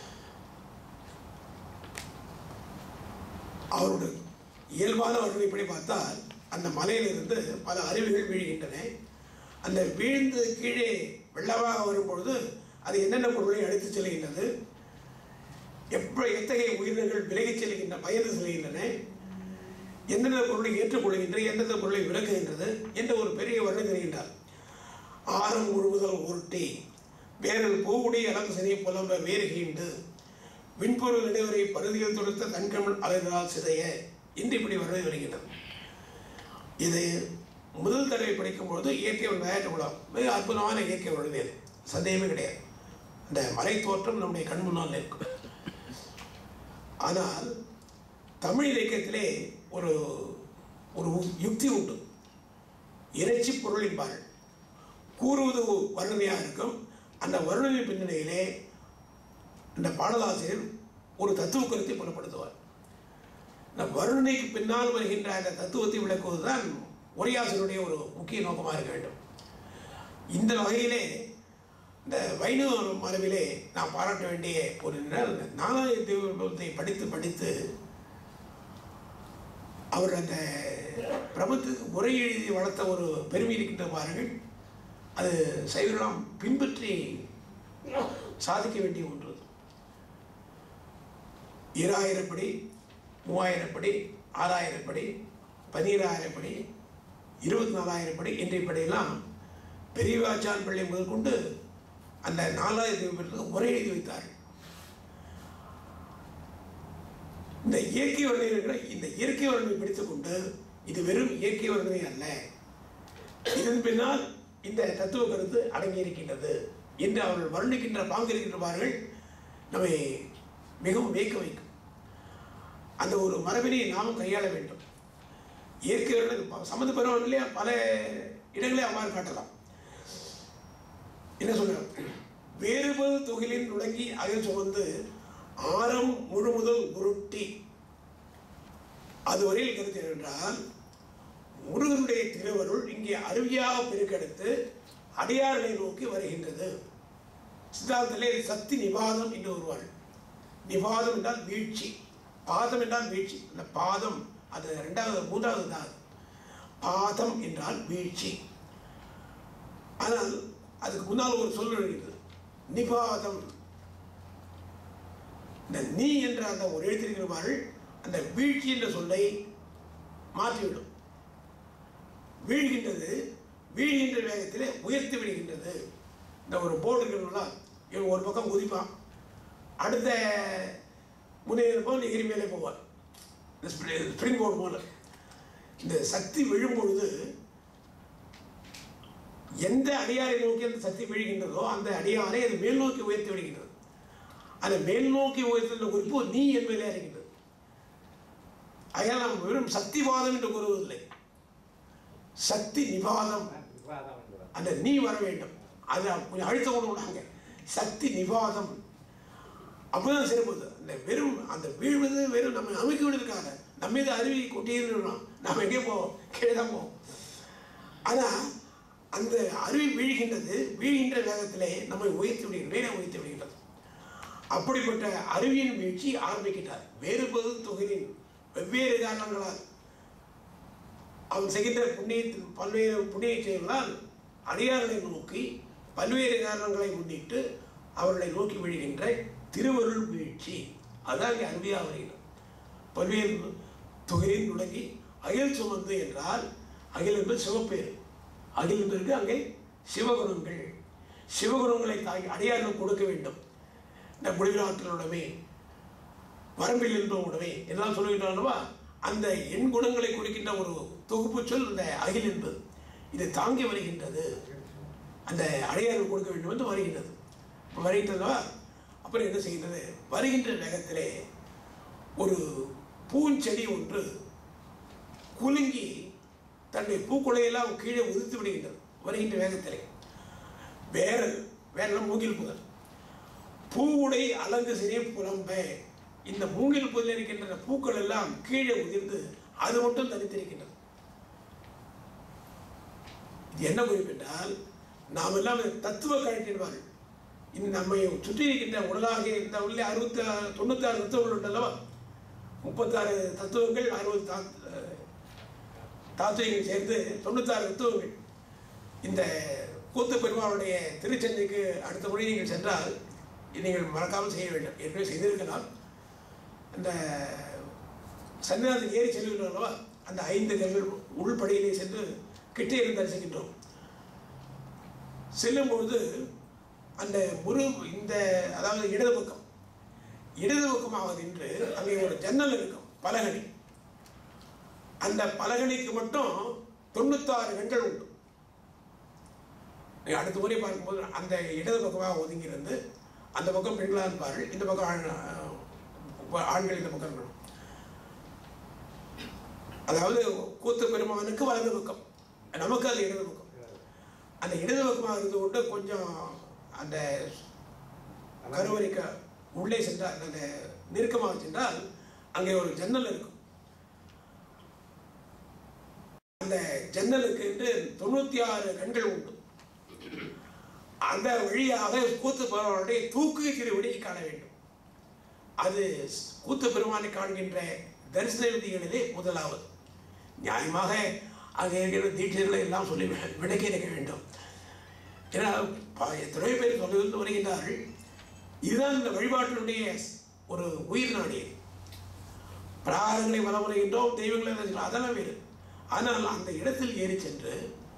அவரோட இயல்பான வர்ணனைப்படி பார்த்தால் அந்த மலையிலிருந்து பல அருவிகள் வீழ்கின்றன அந்த வீழ்ந்து கீழே வெள்ளமாக வரும்பொழுது அது என்னென்ன பொருளை அழைத்துச் செல்கின்றது எப்ப எத்தகைய உயிரினங்கள் விலகிச் செல்கின்ற பயந்து செல்கின்றன எந்தெந்த பொருளை ஏற்றுக்கொள்கின்றது எந்தெந்த பொருளை விலகுகின்றது என்ற ஒரு பெரிய வர்ணனை தருகின்றார் ஆரம் முழுவதல் உருட்டி வேரல் பூவுடி அலம் சனி புலம்ப வேறுகிண்டு விண்பொருள் இடைவரை பருதியில் தொடுத்த தன்கமல் அலைகளால் சிதைய இன்று இப்படி வர்ணனை வருகின்றது இது முதல் தடவை படிக்கும்பொழுது இயற்கை விளையாட்டு மிக அற்புதமான இயற்கை வழுதியது சந்தேகமே கிடையாது அந்த மலை தோற்றம் நம்முடைய கண் முன்னால் இருக்கும் ஆனால் தமிழ் இலக்கியத்திலே ஒரு ஒரு யுக்தி உண்டு இறைச்சி பொருள் என்பார்கள் கூறுவது வர்ணனையாக இருக்கும் அந்த வர்ணனை பின்னணியிலே இந்த பாடலாசிரியர் ஒரு தத்துவ கருத்தை புலப்படுத்துவார் இந்த வர்ணனைக்கு பின்னால் வருகின்ற அந்த தத்துவத்தை விளக்குவதுதான் உரையாசிரியருடைய ஒரு முக்கிய நோக்கமாக இருக்க வேண்டும் இந்த வகையிலே இந்த வைணவ மரபிலே நான் பாராட்ட வேண்டிய ஒரு நாலாயிர தீபத்தை படித்து படித்து அவர் அந்த பிரபத்துக்கு உரை எழுதி வளர்த்த ஒரு பெருமை இருக்கின்ற பாருங்கள் அது சைவர்களாம் பின்பற்றி சாதிக்க வேண்டிய ஒன்று அது. ஈராயிரப்படி மூவாயிரப்படி ஆறாயிரப்படி பதினீராயிரப்படி இருபத்தி நாலாயிரப்படி இன்றைய படியெல்லாம் பெரியவாச்சான் பிள்ளை முதல் கொண்டு அந்த நாலாயிரத்தி பேருக்கு உரை எழுதி வைத்தார்கள் இந்த இயற்கை வர்ணனை இருக்கிற இந்த இயற்கை வர்ணனை படித்துக்கொண்டு இது வெறும் இயற்கை வர்ணனை அல்ல இதன் பின்னால் இந்த தத்துவ கருத்து அடங்கி இருக்கின்றது என்று அவர்கள் வர்ணிக்கின்ற பாங்கு இருக்கின்றவார்கள் நம்மை மிகவும் வியக்க வைக்கும் அந்த ஒரு மரபினை நாமும் கையாள வேண்டும் இயற்கை வர்ணனை சம்மந்த பெறுவதிலே பல இடங்களே அவ்வாறு காட்டலாம் என்ன சொல்ற வேறுபது தொகையின் தொடங்கி அகல் சுமந்து ஆரம் முழுமுதல் உருட்டி அதுவரையில் கருத்து என்றால் முருகனுடைய திருவருள் இங்கே அருவியாக பெருக்கெடுத்து அடியார்களை நோக்கி வருகின்றது சித்தாந்தத்திலே இது சக்தி நிவாதம் என்று வருவார்கள் நிவாதம் என்றால் வீழ்ச்சி பாதம் என்றால் வீழ்ச்சி அந்த பாதம் அது ரெண்டாவது மூன்றாவது தான் பாதம் என்றால் வீழ்ச்சி ஆனால் அதுக்கு முன்னால் ஒரு சொல் இருக்கிறது நிபாதம் இந்த நீ என்ற அந்த ஒரு எழுத்திருக்கிறவார்கள் அந்த வீழ்ச்சி என்ற சொல்லை மாற்றிவிடும் வீழ்கின்றது வீழ்கின்ற வேகத்திலே உயர்த்தி விடுகின்றது இந்த ஒரு போர்டு இருக்கிறவங்களா இவன் ஒரு பக்கம் குதிப்பான் அடுத்த முன்னேற போல் எகிரி மேலே போவார் இந்த ஸ்ப்ரிங் போர்டு போல இந்த சக்தி விழும் பொழுது எந்த அடியாரை நோக்கி அந்த சக்தி விழுகின்றதோ அந்த அடியாரை அது மேல் நோக்கி உயர்த்தி விடுகின்றது அந்த மேல் நோக்கி உயர்த்துகின்ற குறிப்பு நீ என்பதிலே இருக்கின்றது அதனால் நாம் வெறும் சக்திவாதம் என்று கூறுவதில்லை சக்தி நிவாதம் விவாதம் என்கிறார். அந்த நீ வர வேண்டும் அது கொஞ்சம் அழுத்தம் கொண்டு விடாங்க சக்தி நிவாதம் அப்பதான் சிறப்புது அந்த வெறும் அந்த வீழ்வது வெறும் நம்ம அமைக்க விடுறதுக்காக நம்ம மீது அருவி கொட்டியிருந்தோம் நம்ம எங்கே போவோம் கீழே தான் போவோம் ஆனால் அந்த அருவி வீழ்கின்றது வீழ்கின்ற வேகத்திலே நம்மை உயர்த்தி விடுகிறது மேலே உயர்த்தி விடுகின்றது அப்படிப்பட்ட அருவியின் வீழ்ச்சி ஆரம்பிக்கின்றார் வேறுபது தொகுதியின் வெவ்வேறு காரணங்களால் அவன் செய்கின்ற புண்ணியத்தின் பல்வேறு புண்ணிய செயல்களால் அடியார்களை நோக்கி பல்வேறு காரணங்களை முன்னிட்டு அவர்களை நோக்கி விழுகின்ற திருவருள் வீழ்ச்சி அதான் இங்கே அருவியாக வருகிறது பல்வேறு தொகையின் தொடங்கி அகில் சுமந்து என்றால் அகில் என்பது சிவப்பேர் அகில் என்பதற்கு அங்கே சிவகுணங்கள் சிவகுணங்களை தாங்கி அடியார்கள் கொடுக்க வேண்டும் இந்த முடிவிலாற்றலுடமே வரம்பில் என்பவனுடமே எல்லாம் சொல்லுகின்றனவா அந்த எண் குணங்களை குறிக்கின்ற ஒரு தொகுப்பு சொல் இந்த அகில் என்பது இது தாங்கி வருகின்றது அந்த அடையாளம் கொடுக்க வேண்டும் என்று வருகின்றது இப்ப வருகின்றதா அப்புறம் என்ன செய்கின்றது வருகின்ற வேகத்திலே ஒரு பூஞ்செடி ஒன்று குலுங்கி தன்னுடைய பூக்குலையெல்லாம் கீழே உதிர்த்து விடுகின்றது வருகின்ற வேகத்திலே வேரல் வேரல் மூங்கில் புதல் பூவுடை அலங்கு சிறிய புலம்ப இந்த மூங்கில் புதல் இருக்கின்ற பூக்கள் எல்லாம் கீழே உதிர்ந்து அது மட்டும் தனித்திருக்கின்றது இது என்ன குறிப்பிட்டால் நாம் எல்லாம் தத்துவ கழட்டிடுவார்கள் இந்த நம்மை சுற்றி இருக்கின்ற உடலாக இந்த உள்ள அறுபத்தி ஆறு தொண்ணூத்தாறு தத்துவங்கள் உண்டல்லவா முப்பத்தாறு தத்துவங்கள் அறுபது தா தாத்துவங்கள் சேர்ந்து தொண்ணூத்தாறு தத்துவங்கள் இந்த கூத்து பெருமாளுடைய திருச்சந்தைக்கு அடுத்த முறை நீங்கள் சென்றால் இதை நீங்கள் மறக்காமல் செய்ய வேண்டும் ஏற்கனவே செய்திருக்கலாம் அந்த சன்னிதானத்துக்கு ஏறி செல்கின்றோம் அல்லவா அந்த ஐந்து கல்கள் உள்படியிலே சென்று கிட்டே இருந்து தரிசிக்கின்றோம் செல்லும்பொழுது அந்த முரு இந்த அதாவது இடது பக்கம் இடது பக்கமாக நின்று அங்கே ஒரு ஜன்னல் இருக்கும் பலகனி அந்த பலகனிக்கு மட்டும் தொண்ணூத்தாறு கண்கள் உண்டு நீங்க அடுத்த முறை பார்க்கும்போது அந்த இடது பக்கமாக ஒதுங்கி இருந்து அந்த பக்கம் பெண்களாக இருப்பார்கள் இந்த பக்கம் ஆண் ஆண்கள் இந்த பக்கம் இருக்கணும் அதாவது கூத்து பெருமானுக்கு வலது பக்கம் நமக்கு அது இடது பக்கம் அந்த இடது பக்கமாக இருந்து கொண்டு கொஞ்சம் அந்த கருவறைக்கு உள்ளே சென்றால் அந்த நெருக்கமாக சென்றால் அங்கே ஒரு ஜன்னல் இருக்கும் அந்த ஜன்னலுக்கு என்று தொண்ணூத்தி ஆறு கண்கள் உண்டு அந்த வழியாக கூத்து பெருமானுடைய தூக்கு திருவடியை காண வேண்டும் அது கூத்து பெருமானை காண்கின்ற தரிசன விதிகளிலே முதலாவது நியாயமாக அங்கே இருக்கிற தீட்சைகளை எல்லாம் சொல்லி வி- விளக்கி இருக்க வேண்டும் ஏன்னா ப- எத்தனையோ பேர் சொல்லி வருகின்றார்கள் இதுதான் இந்த வழிபாட்டினுடைய ஒரு உயிர் நாடியது பிராகங்களை வலம் வருகின்றோம் தெய்வங்களை நினைக்கிறோம், அதெல்லாம் வேறு ஆனால் அந்த இடத்தில் ஏறி சென்று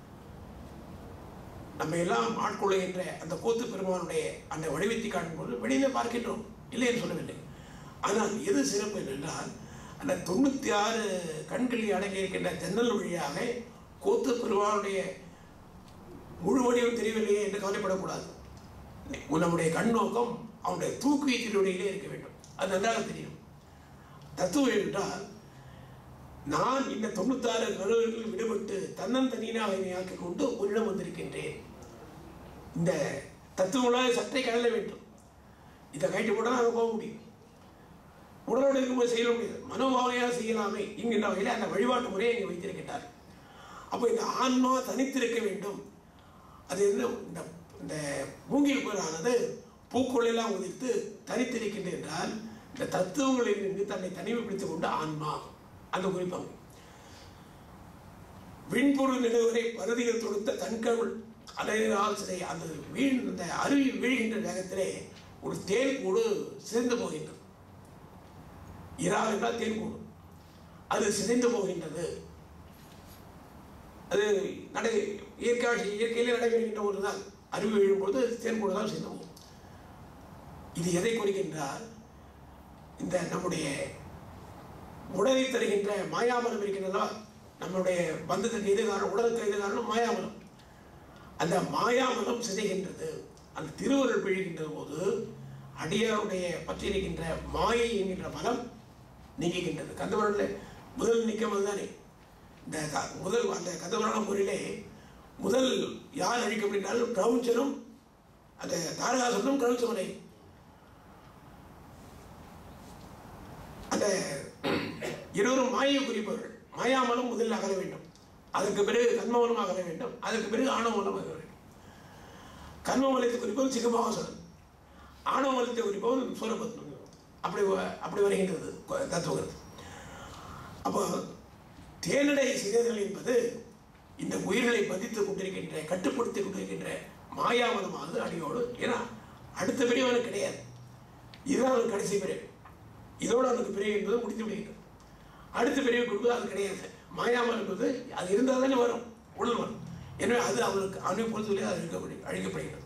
நம்ம எல்லாம் ஆட்கொள்ளுகின்ற அந்த கூத்து பெருமானுடைய அந்த வடிவத்தை காணும்போது வெளியில பார்க்கின்றோம் இல்லை என்று சொல்லவில்லை ஆனால் எது சிறப்பு என்றால் அந்த தொண்ணூத்தி ஆறு கண்களில் அடங்கி இருக்கின்ற ஜன்னல் வழியாக கூத்து பெருமானுடைய முழு வடிவம் தெரியவில்லையே என்று கவலைப்படக்கூடாது நம்முடைய கண்ணோக்கம் அவனுடைய தூக்கு திருவடியிலே இருக்க வேண்டும் அது நன்றாக தெரியும் தத்துவம் என்றால் நான் இந்த தொண்ணூத்தாறு கழுவுகளில் விடுபட்டு தன்னந்தனியாக என்னை ஆக்கிக் கொண்டு உன்னிடம் வந்திருக்கின்றேன் இந்த தத்துவங்களாக சற்றே கடல வேண்டும் இதை கைட்டு போட்டால் அங்கே போக முடியும் உடலோடு இருக்கும்போது செய்ய முடியாது மனோபாவையாக செய்யலாமே என்கின்ற வகையில் அந்த வழிபாட்டு முறையை இங்கே வைத்திருக்கின்றார் அப்போ இந்த ஆன்மா தனித்திருக்க வேண்டும் அது என்ன இந்த இந்த மூங்கில் பேரானது பூக்குழெல்லாம் உதிர்த்து தனித்திருக்கின்ற என்றால் இந்த தத்துவங்களில் இருந்து தன்னை தனிமைப்படுத்திக் கொண்ட ஆன்மா அந்த குறிப்பாங்க விண்பொருள் நிலவரை பருதிகள் தொடுத்த தன்கருள் அலையினால் சிதை அந்த வீண் அந்த அருவி வீழ்கின்ற வேகத்திலே ஒரு தேன் கூடு சிதைந்து போகின்றது இறால் என்றால் தேன் கூடு அது சிதைந்து போகின்றது அது நடை இயற்கை இயற்கையிலே நடைபெறுகின்ற ஒரு தான் அருவி விழும்போது தேன் கூடு தான் சிதைந்து போகும் இது எதை குறிக்கின்றால் இந்த நம்முடைய உடலை தருகின்ற மாயாமலம் இருக்கின்றதா நம்முடைய பந்தத்துக்கு எது காரணம் உடலுக்கு எது காரணம் மாயாமலம் அந்த மாயாமலம் சிதைகின்றது அந்த திருவருள் பிழிகின்ற போது அடியாருடைய பற்றியிருக்கின்ற மாயை என்கின்ற மலம் நீங்குகின்றது கந்தவரனில் முதல் நிற்கும் அதுதானே இந்த க- முதல் அந்த கந்தவரான முறையிலே முதல் யார் அழிக்கப்படினாலும் கிரௌஞ்சரும் அந்த தாரகாசுரனும் கிரௌஞ்சமனை அந்த இருவரும் மாயை குறிப்பவர்கள் மாயாமலம் முதலில் அகல வேண்டும் அதற்கு பிறகு கண்மமலம் அகல வேண்டும் அதற்கு பிறகு ஆணவமலம் அகல வேண்டும் கண்மமலத்தை குறிப்பவன் சிகமாவசன் ஆணவமலத்தை குறிப்பவன் சூரபத்மன் அப்படி வ- அப்படி வருகின்றது கொ- தத்துவகிறது அப்போ தேனடை சிதைதல் என்பது இந்த உயிர்களை பதித்து கொண்டிருக்கின்ற கட்டுப்படுத்தி கொண்டிருக்கின்ற மாயாமலமானது அடியோடு ஏன்னா அடுத்த பிரிவு அவனுக்கு கிடையாது இதுதான் அவனுக்கு கடைசி பிரிவு இதோடு அவனுக்கு பிரிவு என்பது முடித்து விடுகிறது அடுத்த பிரிவு கொடுப்பது அது கிடையாது மாயாமல் என்பது அது இருந்தால் தானே வரும் உடல் வரும் எனவே அது அவனுக்கு அவனை பொறுத்தவரை அது அழிக்கப்படு அழிக்கப்படுகிறது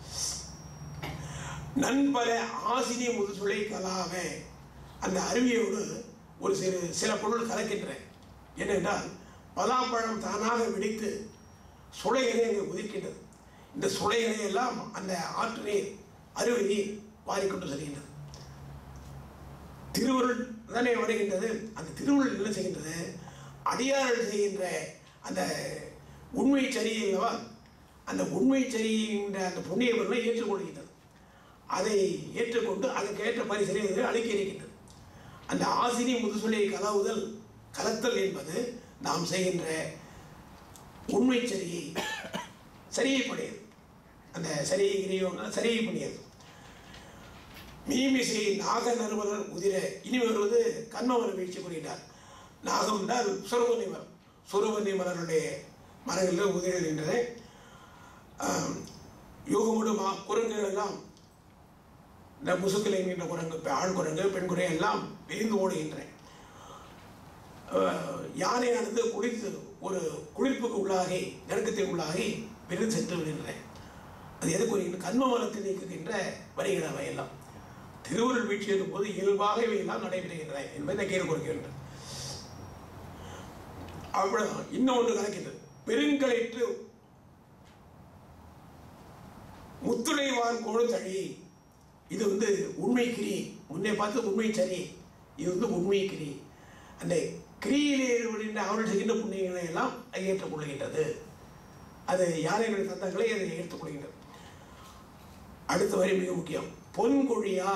நண்பல ஆசினி முதுசுளை கலாவ அந்த அருவியோடு ஒரு சிறு சில பொருள் கலக்கின்றன ஏனென்றால் பலாப்பழம் தானாக வெடித்து சுளைகளை அங்கே உதிர்க்கின்றது இந்த சுளைகளை எல்லாம் அந்த ஆற்று நீர் அருவி நீர் வாரிக்கொண்டு செல்கின்றது திருவருள் தானே வருகின்றது அந்த திருவருள் என்ன செய்கின்றது அடியார்கள் செய்கின்ற அந்த உண்மை சரி அல்லவா அந்த உண்மை சரிகின்ற அந்த புண்ணிய பொருளை ஏற்றுக்கொள்கின்றது அதை ஏற்றுக்கொண்டு அதற்கேற்ற பரிசனை அது அளிக்க இருக்கின்றது அந்த ஆசினி முதுசொலியை கலவுதல் கலத்தல் என்பது நாம் செய்கின்ற உண்மை சரியை சரியை படையது அந்த சரியை கிரியோன்னா சரியை பண்ணியது மீமிசை நாக நறுமலர் உதிர இனி வருவது கண்மமர வீழ்ச்சி கூறுகிறார் நாகம் என்றால் சுரபந்தி மரம் சுரபந்தி மலருடைய மரங்களில் உதிர்கின்றன யோகமுடு மா குரங்குகள் எல்லாம் இந்த முசுக்கில் என்கின்ற குரங்கு பெ- ஆண் குரங்கு பெண் குரங்கு எல்லாம் விரிந்து ஓடுகின்றன அஹ், யானையானது குளித்து ஒரு குளிர்ப்புக்கு உள்ளாகி நெருக்கத்தை உள்ளாகி விருந்து சென்று விடுகின்றன அது எது கூறுகின்ற கண்ம மலத்தை நீக்குகின்ற வரிகள் அவை எல்லாம் திருவருள் வீழ்ச்சி போது இயல்பாக இவை எல்லாம் நடைபெறுகின்றன என்பதை கீழ் கொடுக்கின்றன அவ்வளவுதான் இன்னும் ஒன்று கலக்கின்றது பெருங்கலைற்று முத்துளைவான் கோடு தழி இது வந்து உண்மை கிரி முன்னே பார்த்து உண்மை சரி இது வந்து உண்மை கிரி அந்த கிரியிலே ஈடுபடுகின்ற அவர்கள் செய்கின்ற புண்ணியங்களை எல்லாம் அது ஏற்றுக்கொள்கின்றது அது யானைகளுடைய சத்தங்களை அதை ஏற்றுக்கொள்கின்றது அடுத்த வரி மிக முக்கியம் பொன்கொழியா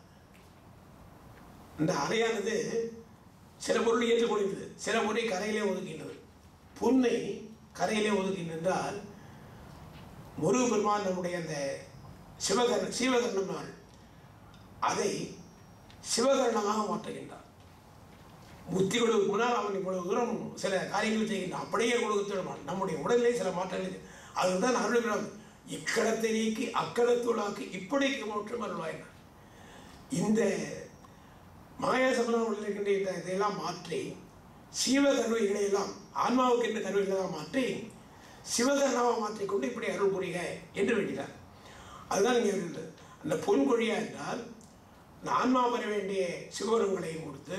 இந்த அலையானது சில பொருள் ஏற்றுக்கொள்கின்றது சில பொருளை கரையிலே ஒதுக்கின்றது பொன்னை கரையிலே ஒதுக்கின்றால் முருகப்பெருமான் நம்முடைய அந்த சிவகர்ண சீவகர்ணம் நாள் அதை சிவகர்ணமாக மாற்றுகின்றார் புத்தி கொடுக்கு முன்னால் அவன் இவ்வளவு தூரம் சில காரியங்கள் செய்கின்றான் அப்படியே கொடுத்துடுவான் நம்முடைய உடலிலே சில மாற்றங்கள் செய்- அதுதான் அருள்கிறான் இக்கடத்தை நீக்கி அக்கடத்துள்ளாக்கி இப்படிக்கு மாற்றம் அருள்வாயினார் இந்த மாயா சமணம் இருக்கின்ற இந்த இதையெல்லாம் மாற்றி சீவ கருவிகளை எல்லாம் ஆன்மாவுக்கு என்ற கருவிகளை எல்லாம் மாற்றி சிவகர்ணாவை மாற்றிக்கொண்டு இப்படி அருள் புரிக என்று வேண்டினார் அதுதான் இங்கே இருந்தது அந்த பொன்கொழியா என்றால் இந்த ஆன்மா பெற வேண்டிய சிவகரங்களையும் கொடுத்து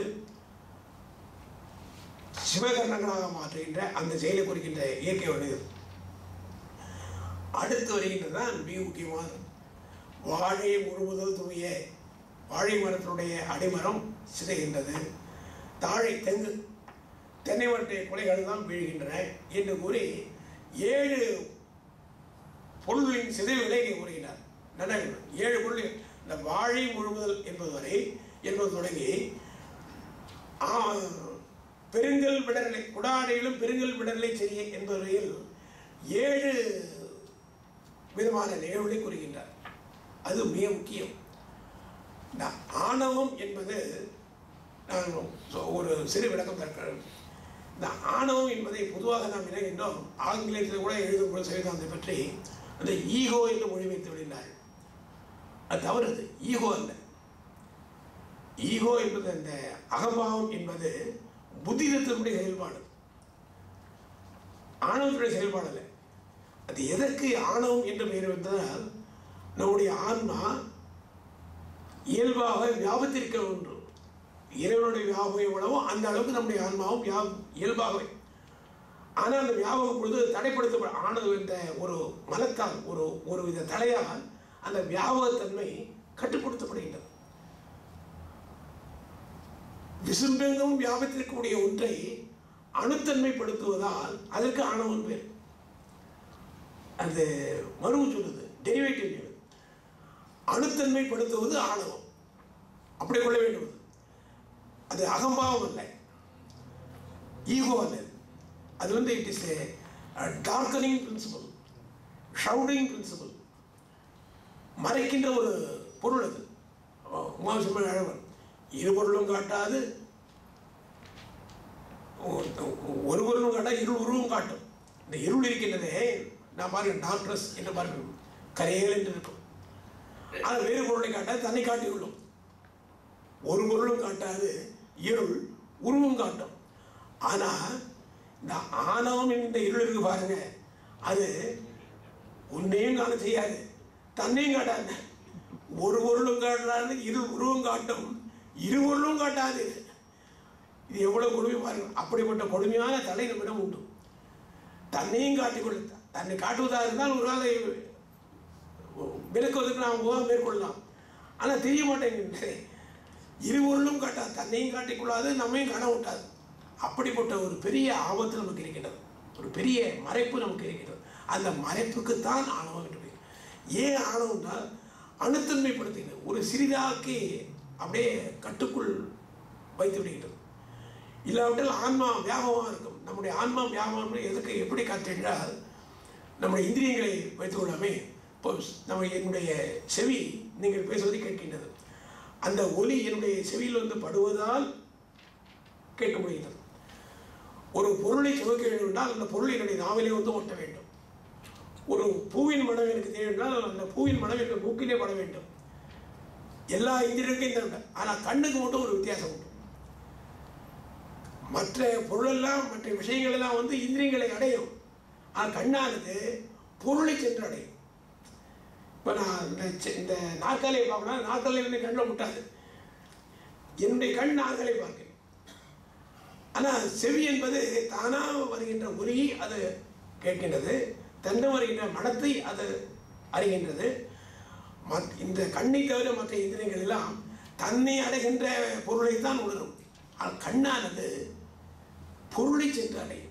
சிவகர்ணங்களாக மாற்றுகின்ற அந்த செயலை குறிக்கின்ற இயற்கை வருகிறது அடுத்து வருகின்றதுதான் மிக முக்கியமானது வாழை முழுவதும் தூய வாழை மரத்தினுடைய அடிமரம் சிதைகின்றது தாழை தெங்கு தென்னை மரத்தை கொலைகள் தான் வீழ்கின்றன என்று கூறி ஏழு பொருளின் சிதைவுகளை இங்கே கூறுகிறார் நன்றாக ஏழு பொருள் இந்த வாழை முழுவதல் என்பது வரை என்பது தொடங்கி ஆ, பெருங்கல் விடலை குடாடையிலும் பெருங்கல் விடலை செய்ய என்பது வரையில் ஏழு விதமான நிகழ்வுகளை கூறுகின்றார் அது மிக முக்கியம் இந்த ஆணவம் என்பது நான் சொ- ஒரு சிறு விளக்கம் தருகிறேன் இந்த ஆணவம் என்பதை பொதுவாக நாம் இணைகின்றோம் ஆங்கிலத்தில் கூட எழுதும் பொழுது சிவகாந்தை பற்றி அந்த ஈகோ என்று மொழிபெயர்த்து விடுகிறார்கள் அது தவறு அது ஈகோ அல்ல ஈகோ என்பது அந்த அகம்பாவம் என்பது புத்திதத்தினுடைய செயல்பாடு ஆணவத்துடைய செயல்பாடு அல்ல அது எதற்கு ஆணவம் என்று பெயர் வந்தால் நம்முடைய ஆன்மா இயல்பாக வியாபத்திருக்க ஒன்று இறைவனுடைய வியாபகம் எவ்வளவோ அந்த அளவுக்கு நம்முடைய ஆன்மாவும் வியா இயல்பாகவே ஆனால் அந்த வியாபகம் பொழுது தடைப்படுத்த ஆனது என்ற ஒரு மலத்தால் ஒரு ஒரு வித தடையால் அந்த வியாபகத்தன்மை கட்டுப்படுத்தப்படுகின்றது விசும்பெங்கும் வியாபித்திருக்கக்கூடிய ஒன்றை அணுத்தன்மைப்படுத்துவதால் அதற்கு ஆணவம் பேர் அது மருவு சொல்லுது டெரிவேட்டிவ் சொல்லுது அணுத்தன்மைப்படுத்துவது ஆணவம் அப்படி கொள்ள வேண்டும் அது. அது அகம்பாவம் அல்ல ஈகோ அல்ல அது. அது வந்து it is a darkening principle shrouding principle மறைக்கின்ற ஒரு பொருள் அது உமாசிம்மன் அழவன் இரு பொருளும் காட்டாது ஒரு பொருளும் காட்டா இரு உருவும் காட்டும் இந்த இருள் இருக்கின்றதே நான் பாருங்க டாக்டர்ஸ் என்று பாருங்க கரையல் என்று இருக்கும் அது வேறு பொருளை காட்டாது தன்னை காட்டியுள்ளோம் ஒரு பொருளும் காட்டாது இருள் உருவம் காட்டும் ஆனால் இந்த ஆணவம் என்கின்ற இருள் இருக்கு பாருங்க அது உன்னையும் காண செய்யாது தன்னையும் காட்டாது ஒரு பொருளும் காட்டாது இரு உருவம் காட்டும் இரு பொருளும் காட்டாது இது எவ்வளவு கொடுமை பாருங்க அப்படிப்பட்ட கொடுமையான தலை நம்மிடம் உண்டு தன்னையும் காட்டிக்கொள்ள தன்னை காட்டுவதாக இருந்தால் ஒரு வேளை விளக்குவதற்கு நாம் முகம் மேற்கொள்ளலாம் ஆனால் தெரிய மாட்டேங்குது இருவர்களும் காட்டா தன்னையும் காட்டிக்கொள்ளாது நம்மையும் காண விட்டாது அப்படிப்பட்ட ஒரு பெரிய ஆபத்து நமக்கு இருக்கின்றது ஒரு பெரிய மறைப்பு நமக்கு இருக்கிறது அந்த மறைப்புக்குத்தான் ஆணவம் என்று பெயர் ஏன் ஆணவம்னா அணுத்தன்மைப்படுத்துகிறது ஒரு சிறிதாக்கி அப்படியே கட்டுக்குள் வைத்து விடுகின்றது இல்லாவிட்டால் ஆன்மா வியாபகமாக இருக்கும் நம்முடைய ஆன்மா வியாபகம் எதுக்கு எப்படி காத்தென்றால் நம்முடைய இந்திரியங்களை வைத்துக்கொள்ளாமே இப்போ நம்ம என்னுடைய செவி நீங்கள் பேசுவதை கேட்கின்றது அந்த ஒலி என்னுடைய செவியில் வந்து படுவதால் கேட்க முடிகிறது ஒரு பொருளை சுமக்க வேண்டும் என்றால் அந்த பொருள் என்னுடைய நாவிலே வந்து ஒட்ட வேண்டும் ஒரு பூவின் மனம் எனக்கு தேவை என்றால் அந்த பூவின் மனம் எனக்கு மூக்கிலே பட வேண்டும் எல்லா இந்திரியருக்கும் இந்த ஆனால் கண்ணுக்கு மட்டும் ஒரு வித்தியாசம் உண்டு மற்ற பொருளெல்லாம் மற்ற விஷயங்கள் எல்லாம் வந்து இந்திரியங்களை அடையும் ஆனால் கண்ணானது பொருளை சென்று அடையும் இப்போ நான் இந்த செ- இந்த நாற்காலியை பார்க்கணும் நாற்காலியில் என்னை கண்ணில் முட்டாது என்னுடைய கண் நாற்காலியை பார்க்கிறேன் ஆனால் செவி என்பது தானாக வருகின்ற ஒலி அது கேட்கின்றது தன்னை வருகின்ற மனத்தை அது அறிகின்றது மத் இந்த கண்ணை தவிர மற்ற இந்திரியங்கள் எல்லாம் தன்னை அடைகின்ற பொருளை தான் உணரும் ஆனால் கண்ணானது பொருளை சென்று அடையும்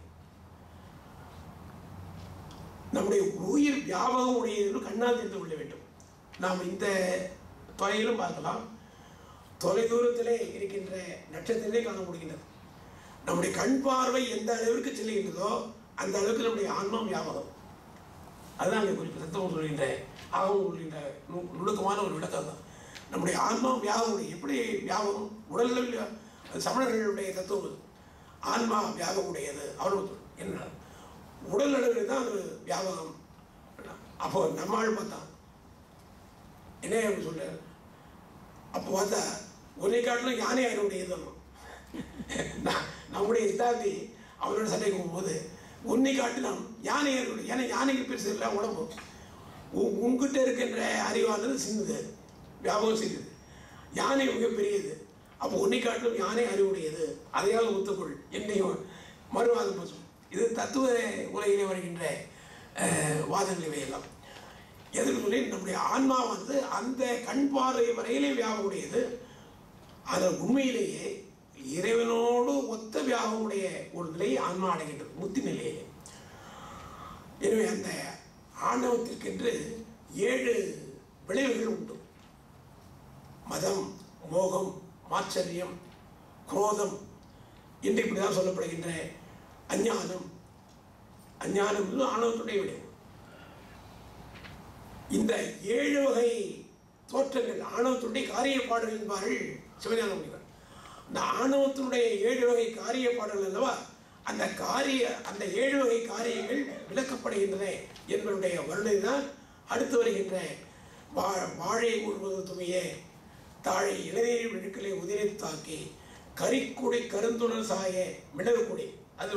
நம்முடைய உயிர் வியாபகம் உடையது என்று கண்ணால் தெரிந்து கொள்ள வேண்டும் நாம் இந்த துறையிலும் பார்க்கலாம் தொலைதூரத்திலே இருக்கின்ற நட்சத்திரத்திலே காண முடிகின்றது நம்முடைய கண் பார்வை எந்த அளவிற்கு செல்கின்றதோ அந்த அளவுக்கு நம்முடைய ஆன்மா வியாபகம் அதுதான் அங்கே குறிப்பு தத்துவம் சொல்கின்ற ஆகவும் சொல்கின்ற நு- நுணுக்கமான ஒரு விளக்கம் தான் நம்முடைய ஆன்மா வியாபகம் எப்படி வியாபகம் உடலில் அது சமணர்களுடைய தத்துவம் அது. ஆன்மா வியாபகம் உடையது அவ்வளவு என்ன உடல் அளவில் தான் அது வியாபகம் அப்போ நம்ம ஆள் பார்த்தான் என்ன அப்படி சொல்றாரு அப்போ பார்த்தா உன்னை காட்டிலும் யானை அறிவுடையதுன்னு நான் நம்முடைய சித்தாந்தி அவரோட சண்டைக்கு போகும்போது உன்னை காட்டிலும் யானை அறிவுடைய ஏன்னா யானைக்கு பெருசு இல்லை உடம்பு உ- உன்கிட்ட இருக்கின்ற அறிவானது சின்னது வியாபகம் சிறியது யானை மிகப்பெரியது அப்போ உன்னை காட்டிலும் யானை அறிவுடையது அதையாவது ஒத்துக்கொள் என்னையும் மறுவாதம் பேசும் இது தத்துவ உலகிலே வருகின்ற அஹ், வாதங்கள் இவையெல்லாம் எதுக்கு சொல்லி நம்முடைய ஆன்மா வந்து அந்த கண் பார்வை வரையிலே வியாபமுடையது அதில் உண்மையிலேயே இறைவனோடு ஒத்த வியாபமுடைய ஒரு நிலையை ஆன்மா அடைகின்றது முத்தி நிலையிலே எனவே அந்த ஆணவத்திற்கென்று ஏழு விளைவுகள் உண்டு மதம் மோகம் மாச்சரியம் குரோதம் என்று இப்படிதான் சொல்லப்படுகின்ற அஞ்ஞானம் அஞ்ஞானம் என்பது ஆணவத்துடைய விளைவு இந்த ஏழு வகை தோற்றங்கள் ஆணவத்தினுடைய காரியப்பாடுகள் என்பார்கள் சிவஞான முனிவர் இந்த ஆணவத்தினுடைய ஏழு வகை காரியப்பாடுகள் அல்லவா அந்த காரிய அந்த ஏழு வகை காரியங்கள் விளக்கப்படுகின்றன என்பதனுடைய வருணை தான் அடுத்து வருகின்ற வா வாழை ஊர்வது துமையே தாழை இளநீர் விழுக்களை உதிரை தாக்கி கரிக்குடி கருந்துணர் சாய மிளகுக்குடி அது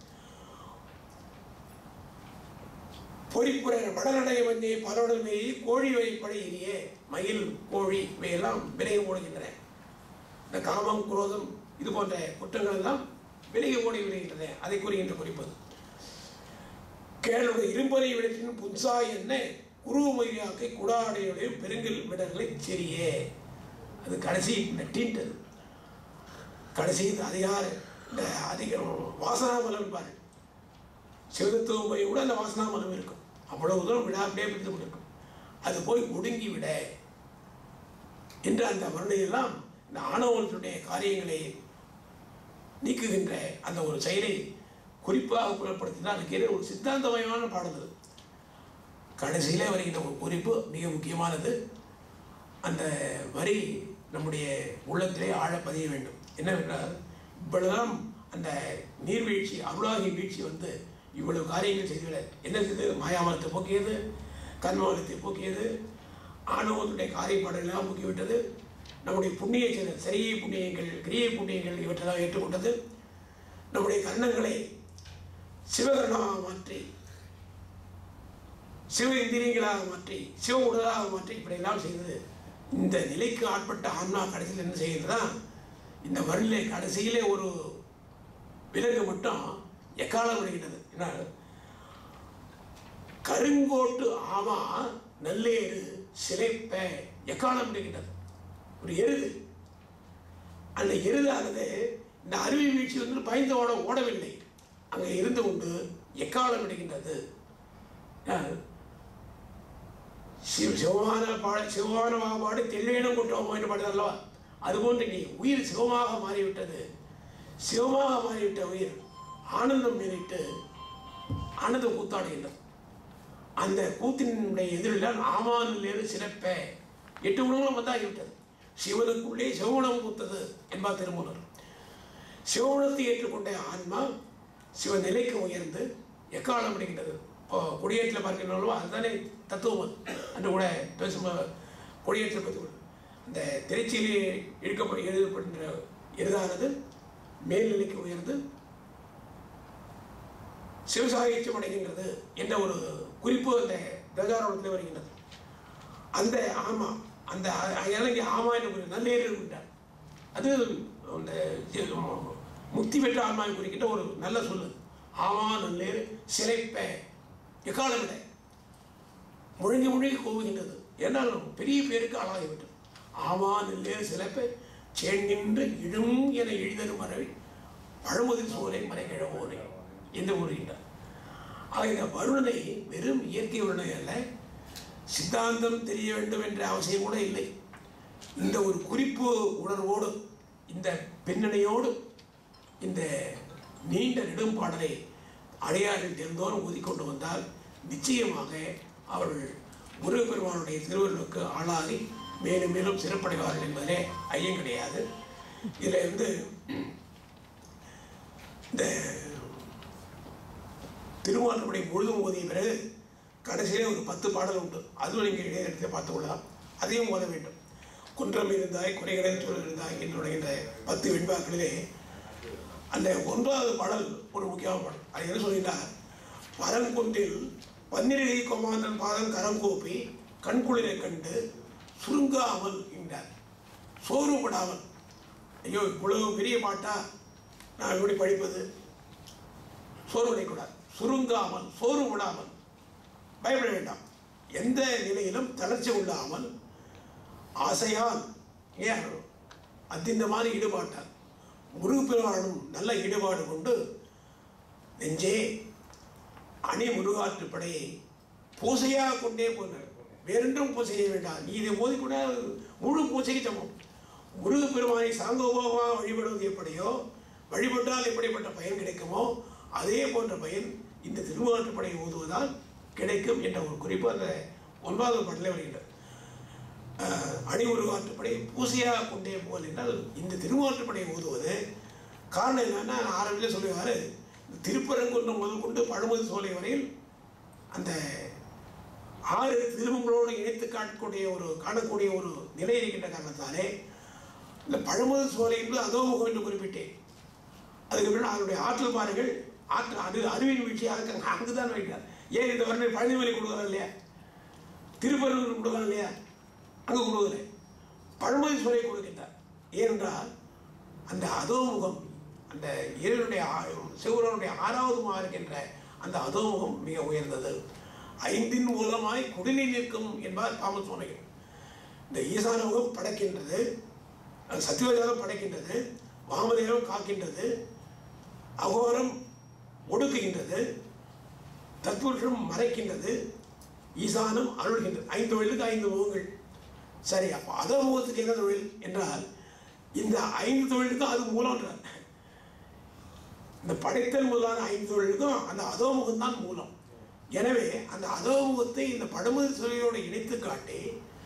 பொறிப்புற வடநடை வந்தி பலவுடல் மீறி கோழி வழிப்படை எரிய மயில் கோழி இவையெல்லாம் விலகி ஓடுகின்றன இந்த காமம் குரோதம் இது போன்ற குற்றங்கள் எல்லாம் விலகி ஓடி விடுகின்றன அதை கூறுகின்ற குறிப்பது கேளுடைய இரும்பனை விடத்தின் புன்சா என்ன குருமொழியாக்கை குடாடையுடைய பெருங்கல் விடர்களை செரியே அது கடைசி இந்த டீன்ட்டது கடைசி இந்த அதிகார இந்த அதிக வாசனாமலம் பாரு சிவதத்துவமை கூட அந்த வாசனாமலம் இருக்கும் அவ்வளவு தூரம் விழா அப்படியே பிடித்து கொண்டிருக்கும் அது போய் ஒடுங்கி விட என்று அந்த வருணையெல்லாம் இந்த ஆணவத்தினுடைய காரியங்களை நீக்குகின்ற அந்த ஒரு செயலை குறிப்பாக புலப்படுத்தினால் அதுக்கு இடையே ஒரு சித்தாந்தமயமான பாடல் அது. கடைசியிலே வருகின்ற ஒரு குறிப்பு மிக முக்கியமானது அந்த வரி நம்முடைய உள்ளத்திலே ஆழ பதிய வேண்டும் என்னவென்றால் இவ்வளவுதான் அந்த நீர்வீழ்ச்சி அருளாகி வீழ்ச்சி வந்து இவ்வளவு காரியங்கள் செய்துவிட என்ன செய்தது மாயாமலத்தை போக்கியது கர்மவலத்தை போக்கியது ஆணவத்துடைய காரியப்பாடுகளெல்லாம் போக்கிவிட்டது நம்முடைய புண்ணிய செயல் சரியை புண்ணியங்கள் கிரியை புண்ணியங்கள் இவற்றெல்லாம் ஏற்றுக்கொண்டது நம்முடைய கர்ணங்களை சிவகர்ணமாக மாற்றி சிவ இந்திரியங்களாக மாற்றி சிவ உடலாக மாற்றி இப்படியெல்லாம் செய்தது இந்த நிலைக்கு ஆட்பட்ட ஆன்மா கடைசியில் என்ன செய்கிறதா இந்த வருளிலே கடைசியிலே ஒரு விலங்கு மட்டும் எக்காலம் வருகின்றது என்ன கருங்கோட்டு ஆமா நல்லேறு சிலைப்ப எக்காலம் இருக்கின்றது ஒரு எருது அந்த எருதானது இந்த அருவி வீழ்ச்சி வந்து பயந்து ஓட ஓடவில்லை அங்கே இருந்து கொண்டு எக்காலம் எடுக்கின்றது அஹ், சிவ சிவமான பாட சிவமான பாடு தெல்வேனும் குற்றமோ என்று பாடுது அல்லவா அதுபோன்று நீ உயிர் சிவமாக மாறிவிட்டது சிவமாக மாறிவிட்ட உயிர் ஆனந்தம் மீறிட்டு ஆனந்த கூத்தாடுகின்றது அந்த கூத்தினுடைய எதிரில் ஆமானிலிருந்து சிறப்ப எட்டு குணங்களும் வந்தாகிவிட்டது சிவனுக்குள்ளே சிவகுணம் பூத்தது என்பார் திருமூலர் சிவகுணத்தை ஏற்றுக்கொண்ட ஆன்மா சிவநிலைக்கு உயர்ந்து எக்காலம் அடைகின்றது இப்போ கொடியேற்றில் பார்க்கின்றோம் அதுதானே தத்துவம் அது. அன்று கூட பேசும்போது கொடியேற்றல் பற்றி கூட. அந்த திருச்சியிலே இழுக்கப்ப எழுதப்படுகின்ற எருதானது மேல்நிலைக்கு உயர்ந்து சிவசாகித்யம் அடைகின்றது என்ற ஒரு குறிப்பு அந்த பிரஜாரோகத்தில் வருகின்றது அந்த ஆமா அந்த இலங்கை ஆமா என்று குறி- நல்லேறு இருக்கின்றார் அது அந்த ஜி- மு- முக்தி பெற்ற ஆன்மாவை குறிக்கின்ற ஒரு நல்ல சொல்லு ஆமா நல்லேறு சிலைப்ப எக்காலம் விட முழுங்கி முழுங்கி கூவுகின்றது ஏன்னால் பெரிய பேருக்கு ஆளாகிவிட்டது ஆமா நெல்லேறு சிலப்ப சேர்கின்ற இழும் என எழுதரும் மரவி பழமுதிர் சோலை மறை கிழவோனை என்று கூறுகின்றார் ஆக இந்த வருணனை வெறும் இயற்கை வருணனை அல்ல சித்தாந்தம் தெரிய வேண்டும் என்ற அவசியம் கூட இல்லை இந்த ஒரு குறிப்பு உணர்வோடு இந்த பின்னணியோடு இந்த நீண்ட நெடும்பாடலை அடையாறில் தெரிந்தோறும் ஊதிக்கொண்டு வந்தால் நிச்சயமாக அவர்கள் முருகப்பெருமானுடைய திருவள்ளுக்கு ஆளாகி மேலும் மேலும் சிறப்படைவார்கள் என்பதிலே ஐயம் கிடையாது இதில் வந்து இந்த திருமாற்றப்படை முழுதும் ஓதிய பிறகு கடைசியிலே ஒரு பத்து பாடல் உண்டு அதுவும் நீங்கள் இடையிடத்தை பார்த்து கொள்ளலாம் அதையும் ஓத வேண்டும் குன்றம் இருந்தாய் குறைகடல் சூழல் இருந்தாய் என்று தொடங்கின்ற பத்து வெண்பாக்களிலே அந்த ஒன்றாவது பாடல் ஒரு முக்கியமான பாடல் அது என்ன சொல்கிறார் பரங்குன்றில் பன்னிரகை கொமாந்தன் பாதம் கரம் கூப்பி கண்குளிரை கண்டு சுருங்காமல் என்றார் சோர்வுபடாமல் ஐயோ இவ்வளவு பெரிய பாட்டா நான் எப்படி படிப்பது சோர்வடையக்கூடாது சுருங்காமல் சோர்வு விடாமல் பயப்பட வேண்டாம் எந்த நிலையிலும் தளர்ச்சி கொள்ளாமல் ஆசையால் ஏன் அத்திந்த மாதிரி ஈடுபாட்டால் முருகப்பெருமானும் நல்ல ஈடுபாடு கொண்டு நெஞ்சே அணி முருகாற்று படையை பூசையாக கொண்டே போனார் வேறென்றும் பூசை செய்ய வேண்டாம் நீ இதை ஓதிக்கூட முழு பூசைக்கு சமம் முருகப்பெருமானை சாங்கோபமாக வழிபடுவது எப்படியோ வழிபட்டால் எப்படிப்பட்ட பயன் கிடைக்குமோ அதே போன்ற பயன் இந்த திருமாற்றுப்படையை ஓதுவதால் கிடைக்கும் என்ற ஒரு குறிப்பு அந்த ஒன்பதாவது பாட்டிலே வருகின்றது அஹ், அணி உருவாற்றுப்படை பூசையாக கொண்டே போல் என்றால் இந்த திருமாற்றுப்படையை ஓதுவது காரணம் என்னன்னா ஆரம்பத்தில் சொல்லுவார் திருப்பரங்குன்றம் முதல் கொண்டு பழமுதி சோலை வரையில் அந்த ஆறு திருமங்களோடு இணைத்து காட்டக்கூடிய ஒரு காணக்கூடிய ஒரு நிலை இருக்கின்ற காரணத்தாலே இந்த பழமுதி சோலை என்று அதோமுகம் என்று குறிப்பிட்டேன் அதுக்கு பின்னாடி அதனுடைய ஆற்றல் பாருங்கள் ஆற்றல் அது அறிவின் வீழ்ச்சி அதுக்கு அங்கு தான் வைக்கிறார் ஏன் இந்த வருடம் பழனிமலை கொடுக்குறாங்க இல்லையா திருப்பரங்குன்றம் கொடுக்குறாங்க இல்லையா அங்கே கொடுக்கல பழமொழி சொல்லை கொடுக்கின்றார் ஏனென்றால் அந்த அதோமுகம் அந்த இறைவனுடைய ஆ- சிவனுடைய ஆறாவதுமாக இருக்கின்ற அந்த அதோமுகம் மிக உயர்ந்தது ஐந்தின் மூலமாய் குடிநீர் நிற்கும் என்பார் பாம சுவாமிகள் இந்த ஈசானமுகம் படைக்கின்றது அது சத்தியவதாரம் படைக்கின்றது வாமதேவம் காக்கின்றது அகோரம் ஒடுக்குகின்றது தத்புருஷம் மறைக்கின்றது ஈசானம் அருள்கின்றது ஐந்து தொழிலுக்கு ஐந்து முகங்கள் சரி அப்போ அதோ முகத்துக்கு என்ன தொழில் என்றால் இந்த ஐந்து தொழிலுக்கும் அது மூலம்ன்றார் இந்த படைத்தல் முதலான ஐந்து தொழிலுக்கும் அந்த அதோமுகம் தான் மூலம் எனவே அந்த அதோமுகத்தை இந்த பழமுதி சுவையோடு இணைத்து காட்டி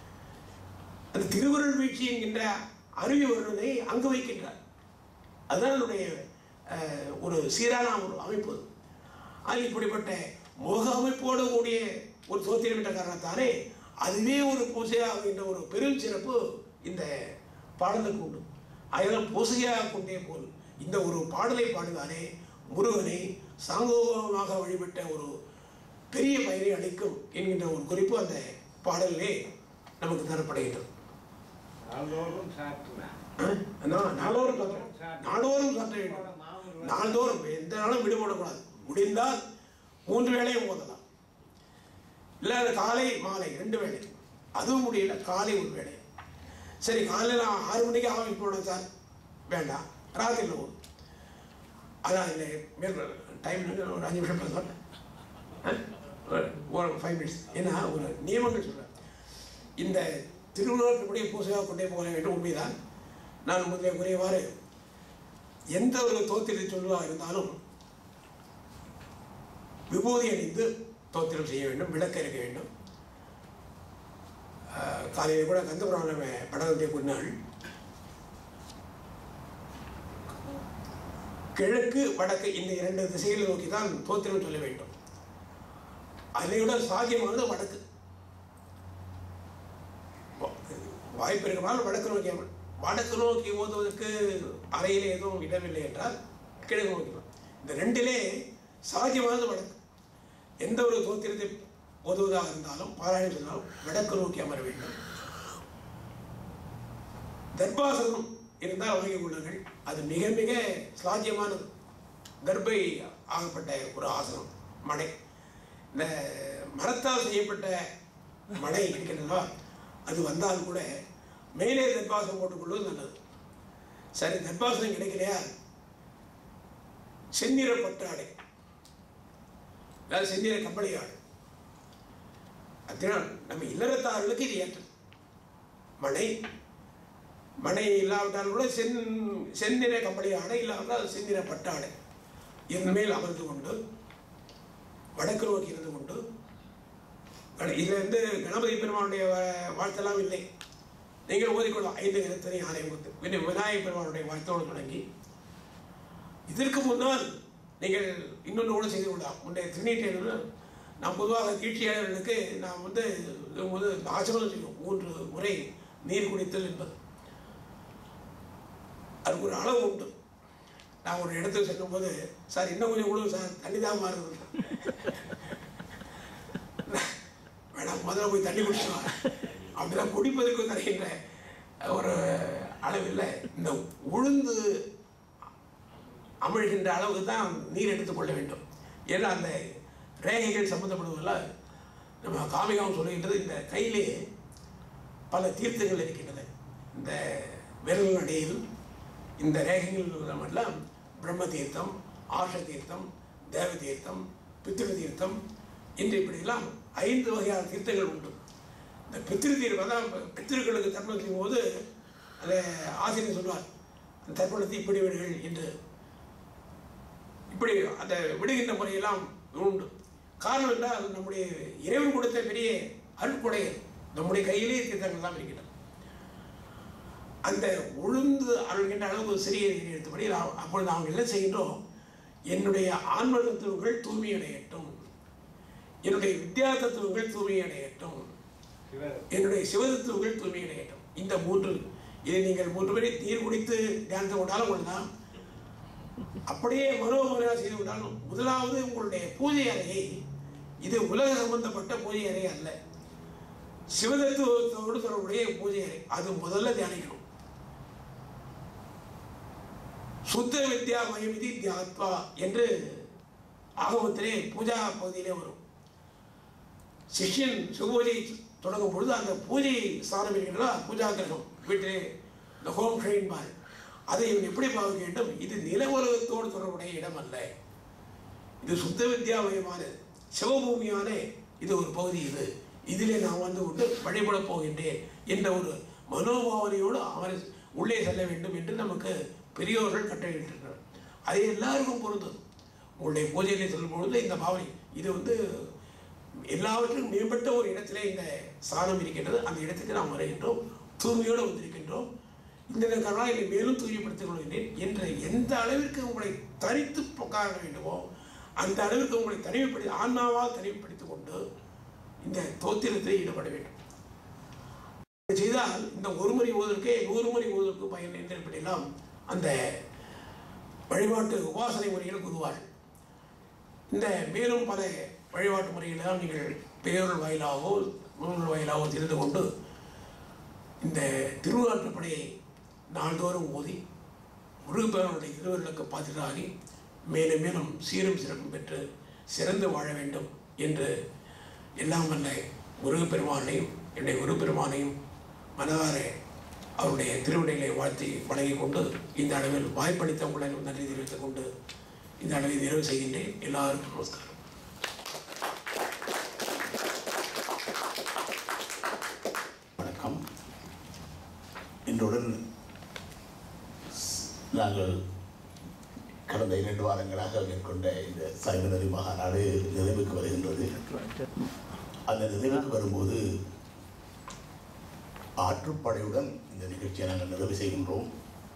அந்த திருவருள் வீழ்ச்சி என்கின்ற அருவி வருவதை அங்கு வைக்கின்றார் அதுதான் அதனுடைய அஹ், ஒரு சீரான ஒரு அமைப்பு அது இப்படிப்பட்ட மோக அமைப்போடு கூடிய ஒரு சோத்திரம் என்ற காரணத்தாலே அதுவே ஒரு பூசையாக என்ற ஒரு பெரும் சிறப்பு இந்த பாடலுக்கு உண்டு அதனால் பூசையாக கொண்டே போல் இந்த ஒரு பாடலை பாடுவாரே முருகனை சாங்கோபமாக வழிபட்ட ஒரு பெரிய பயனை அளிக்கும் என்கின்ற ஒரு குறிப்பு அந்த பாடலிலே நமக்கு தரப்படுகின்றது நாள்தோறும் சாற்றினா அஹ், நான் நாளோறும் சாற்ற நாளோறும் சாற்ற வேண்டும் நாள்தோறும் எந்த நாளும் விடுபடக்கூடாது முடிந்தால் மூன்று வேளையும் ஓதலாம் இல்லை அது காலை மாலை ரெண்டு வேளை அதுவும் முடியல காலை ஒரு வேளை சரி காலையில் நான் ஆறு மணிக்கு ஆஃபீஸ் போனேன் சார் வேண்டாம் ராத்திரியில் போகும் அதான் இல்லை மேல் டைம் ஒரு அஞ்சு நிமிஷம் பேசுகிறேன் ஒரு ஃபைவ் மினிட்ஸ் ஏன்னா ஒரு நியமங்கள் சொல்கிறேன் இந்த திருவிழாவுடைய பூசையாக கொண்டே போக வேண்டும் உண்மைதான் நான் முதலே கூறியவாறு எந்த ஒரு தோத்திரை சொல்லுவாக இருந்தாலும் விபூதி அணிந்து தோத்திரம் செய்ய வேண்டும் விளக்க இருக்க வேண்டும் ஆஹ் காலையில் கூட கந்தபுராண படத்தை கொண்டாள் கிழக்கு வடக்கு இந்த இரண்டு திசைகளை நோக்கி தான் தோத்திரம் சொல்ல வேண்டும் அதை விட சாத்தியமானது வடக்கு வா- வாய்ப்பு இருக்கிறால் வடக்கு நோக்கி அமர். வடக்கு நோக்கி ஓதுவதற்கு அறையில் எதுவும் இடமில்லை என்றால் கிழக்கு நோக்கி வா. இந்த ரெண்டிலே சாத்தியமானது வடக்கு எந்த ஒரு தோத்திரத்தை ஓதுவதாக இருந்தாலும் பாராயணம் சொன்னாலும் வடக்கு நோக்கி அமர வேண்டும் தர்பாசனம் இருந்தால் வாங்கிக் கொள்ளுங்கள் அது மிக மிக சாத்தியமானது கர்ப்பை ஆகப்பட்ட ஒரு ஆசனம் மடை இந்த மரத்தால் செய்யப்பட்ட மடை இருக்கின்றதா அது வந்தால் கூட மேலே தர்பாசனம் போட்டுக்கொள்வது நல்லது சரி தர்பாசனம் கிடைக்கலையா செந்நிற பட்டாடை அதாவது செந்நிற கம்பளி ஆடை அதனால் நம்ம இல்லறத்தார்களுக்கு இது ஏற்றது மனை மனை இல்லாவிட்டால் கூட சென் செந்நிற கம்பளி ஆடை இல்லாவிட்டால் செந்நிற பட்டாடை இதன் மேல் அமர்ந்து கொண்டு வடக்கு நோக்கி இருந்து கொண்டு கண- இதுல இருந்து கணபதி பெருமானுடைய வா- வாழ்த்தெல்லாம் இல்லை நீங்கள் ஓதிக்கொள்ளலாம் ஐந்து கருத்தனை ஆலயமுத்து பின்ன விநாயகர் பெருமானுடைய வாழ்த்தோடு தொடங்கி இதற்கு முன்னால் நீங்கள் இன்னொன்று கூட செய்து கொள்ளலாம் முந்தைய திருநீட்டில் நாம் பொதுவாக கீழ்ச்சியாளர்களுக்கு நாம் வந்து இது வந்து ஆச்சமனம் செய்வோம் மூன்று முறை நீர் குடித்தல் என்பது அதுக்கு ஒரு அளவு உண்டு நான் ஒரு இடத்துக்கு செல்லும்போது சார் இன்னும் கொஞ்சம் கூட சார் தண்ணி தான் மாறுது வேணாம் முதல்ல போய் தண்ணி குடிச்சு வா அப்படிதான் குடிப்பதற்கு தருகின்ற ஒரு அளவில் இந்த உளுந்து அமிழ்கின்ற அளவுக்கு தான் நீர் எடுத்துக்கொள்ள வேண்டும் ஏன்னா அந்த ரேகைகள் சம்பந்தப்படுவதில் நம்ம காமிகாவும் சொல்லுகின்றது இந்த கையிலே பல தீர்த்தங்கள் இருக்கின்றன இந்த விரல் அடையில் இந்த ரேகைகள் எல்லாம் பிரம்ம தீர்த்தம் ஆஷ தீர்த்தம் தேவ தீர்த்தம் பித்திரு தீர்த்தம் என்று இப்படியெல்லாம் ஐந்து வகையான தீர்த்தங்கள் உண்டு இந்த பித்திரு தீர்த்தம் தான் பித்திருக்களுக்கு தர்ப்பணம் செய்யும்போது அதை ஆசிரியர் சொல்வார் அந்த தர்ப்பணத்தை இப்படி விடுகள் என்று இப்படி அந்த விடுகின்ற முறையெல்லாம் உண்டு காரணம் என்றால் நம்முடைய இறைவன் கொடுத்த பெரிய அருட்கொடை அது. நம்முடைய கையிலே தீர்த்தங்கள் தான் இருக்கின்றன அந்த உளுந்து அருள்கின்ற அளவு சிறிய நீர் எடுத்தபடி நாம் அப்பொழுது நாம் என்ன செய்கின்றோம் என்னுடைய ஆன்ம தத்துவங்கள் தூய்மையடையட்டும் என்னுடைய வித்யா தத்துவங்கள் தூய்மையடையட்டும் சிவர் என்னுடைய சிவதத்துவங்கள் தூய்மையடையட்டும் இந்த மூன்று இதை நீங்கள் மூன்று பேரை நீர் குடித்து தியானத்தை கொண்டாலும் கொள்ளலாம் அப்படியே மனோமரியா செய்து கொண்டாலும் முதலாவது உங்களுடைய பூஜை அறையை இது உலக சம்பந்தப்பட்ட பூஜை அறை அல்ல சிவதத்துவத்தோடு தொடர்புடைய பூஜை அறை அது முதல்ல தியானிக்கணும் சுத்த வித்யா மயமிதி தியாத்வா என்று ஆகமத்திலே பூஜா பகுதியிலே வரும் சிஷ்யன் சிவபூஜை தொடங்கும் பொழுது அந்த பூஜை ஸ்தானம் இருக்கின்றதா பூஜா கிரகம் வீட்டிலே இந்த ஹோம் ஷெயின்பார் அதை இவன் எப்படி பார்க்க வேண்டும் இது நில உலகத்தோடு தொடர்புடைய இடம் அல்ல இது சுத்த வித்யாமயமான சிவபூமியான இது ஒரு பகுதி இது இதிலே நான் வந்து கொண்டு வழிபட போகின்றேன் என்ற ஒரு மனோபாவனையோடு அவர் உள்ளே செல்ல வேண்டும் என்று நமக்கு பெரியோர்கள் கட்டளையிட்டிருக்கிறார் அது எல்லாருக்கும் பொருந்தது உங்களுடைய பூஜையிலே செல்லும் பொழுது இந்த பாவனை இது வந்து எல்லாவற்றிலும் மேம்பட்ட ஒரு இடத்திலே இந்த ஸ்தானம் இருக்கின்றது அந்த இடத்துக்கு நாம் வருகின்றோம் தூய்மையோடு வந்திருக்கின்றோம் இந்த காரணம் என்னை மேலும் தூய்மைப்படுத்திக் கொள்கின்றேன் என்ற எந்த அளவிற்கு உங்களை தனித்து காண வேண்டுமோ அந்த அளவிற்கு உங்களை தனிமைப்படுத்தி ஆன்மாவால் தனிமைப்படுத்திக் கொண்டு இந்த தோத்திரத்தில் ஈடுபட வேண்டும் அப்படி செய்தால் இந்த ஒரு முறை ஓதற்கே நூறு முறை ஓதற்கு பயன் என்று இப்படியெல்லாம் அந்த வழிபாட்டு உபாசனை முறைகளை கூறுவார்கள் இந்த மேலும் பல வழிபாட்டு முறைகளெல்லாம் நீங்கள் பெயர்கள் வாயிலாகவோ நூல்கள் வாயிலாகவோ தெரிந்து கொண்டு இந்த திருவிழாற்றுப்படையை நாள்தோறும் ஓதி முருகப்பெருமானுடைய திருவர்களுக்கு பாத்திராகி மேலும் மேலும் சீரும் சிறப்பும் பெற்று சிறந்து வாழ வேண்டும் என்று எல்லாம் வல்ல முருகப்பெருமானையும் என்னுடைய குருபெருமானையும் மனதார அவருடைய திருவிடைகளை வாழ்த்தி வணங்கிக் கொண்டு இந்த அளவில் வாய்ப்பளித்த உங்களை நன்றி தெரிவித்துக் கொண்டு இந்த அளவில் நிறைவு செய்கின்றேன் எல்லாருக்கும் நமஸ்காரம் வணக்கம் இன்றுடன் நாங்கள் கடந்த இரண்டு வாரங்களாக மேற்கொண்ட இந்த சைவநெறி மகாநாடு நிறைவுக்கு வருகின்றது அந்த நிறைவுக்கு வரும்போது ஆற்றுப்படையுடன் இந்த நிகழ்ச்சியை நாங்கள் நிறைவு செய்கின்றோம்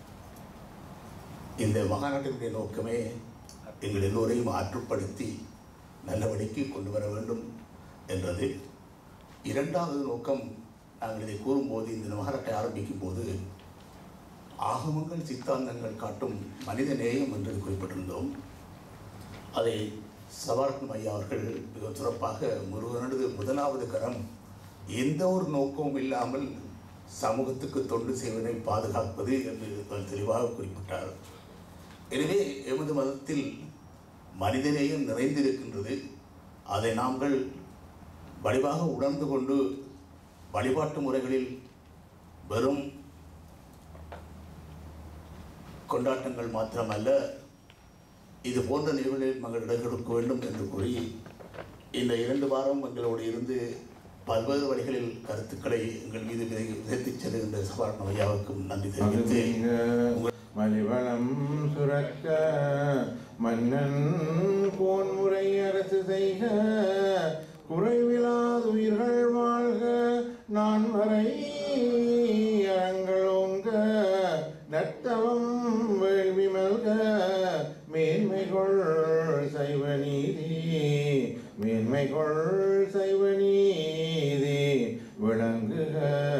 இந்த மகாநாட்டினுடைய நோக்கமே எங்கள் எல்லோரையும் ஆற்றுப்படுத்தி நல்ல வழிக்கு கொண்டு வர வேண்டும் என்றது இரண்டாவது நோக்கம் நாங்கள் இதை கூறும்போது இந்த மகாநாட்டை ஆரம்பிக்கும் போது ஆகமங்கள் சித்தாந்தங்கள் காட்டும் மனித நேயம் என்று குறிப்பிட்டிருந்தோம் அதை சவார்க்கும் ஐயா அவர்கள் மிக சிறப்பாக முருகனது முதலாவது கரம் எந்த ஒரு நோக்கமும் இல்லாமல் சமூகத்துக்கு தொண்டு செய்வதை பாதுகாப்பது என்று அவர் தெளிவாக குறிப்பிட்டார் எனவே எமது மதத்தில் மனிதநேயம் நிறைந்திருக்கின்றது அதை நாங்கள் வடிவாக உணர்ந்து கொண்டு வழிபாட்டு முறைகளில் வெறும் கொண்டாட்டங்கள் மாத்திரமல்ல இது போன்ற நிகழ்வுகளில் மகள் இடம் கொடுக்க வேண்டும் என்று கூறி இந்த இரண்டு வாரம் எங்களோடு இருந்து பல்வேறு வழிகளில் கருத்துக்களை எங்கள் மீது விதை விதைத்துச் செல்கின்ற சபாரண ஐயாவுக்கும் நன்றி தெரிவித்து அருமிக மலிவளம் சுரக்க மன்னன் கோன்முறை அரசு செய்க குறைவிலாதுயிர்கள் வாழ்க நான் வரை அறங்களோங்க நத்தவம் வேள்வி மல்க மேன்மைகொள் சைவ நீதி மேன்மைகொள் சைவ நீதி விளங்குக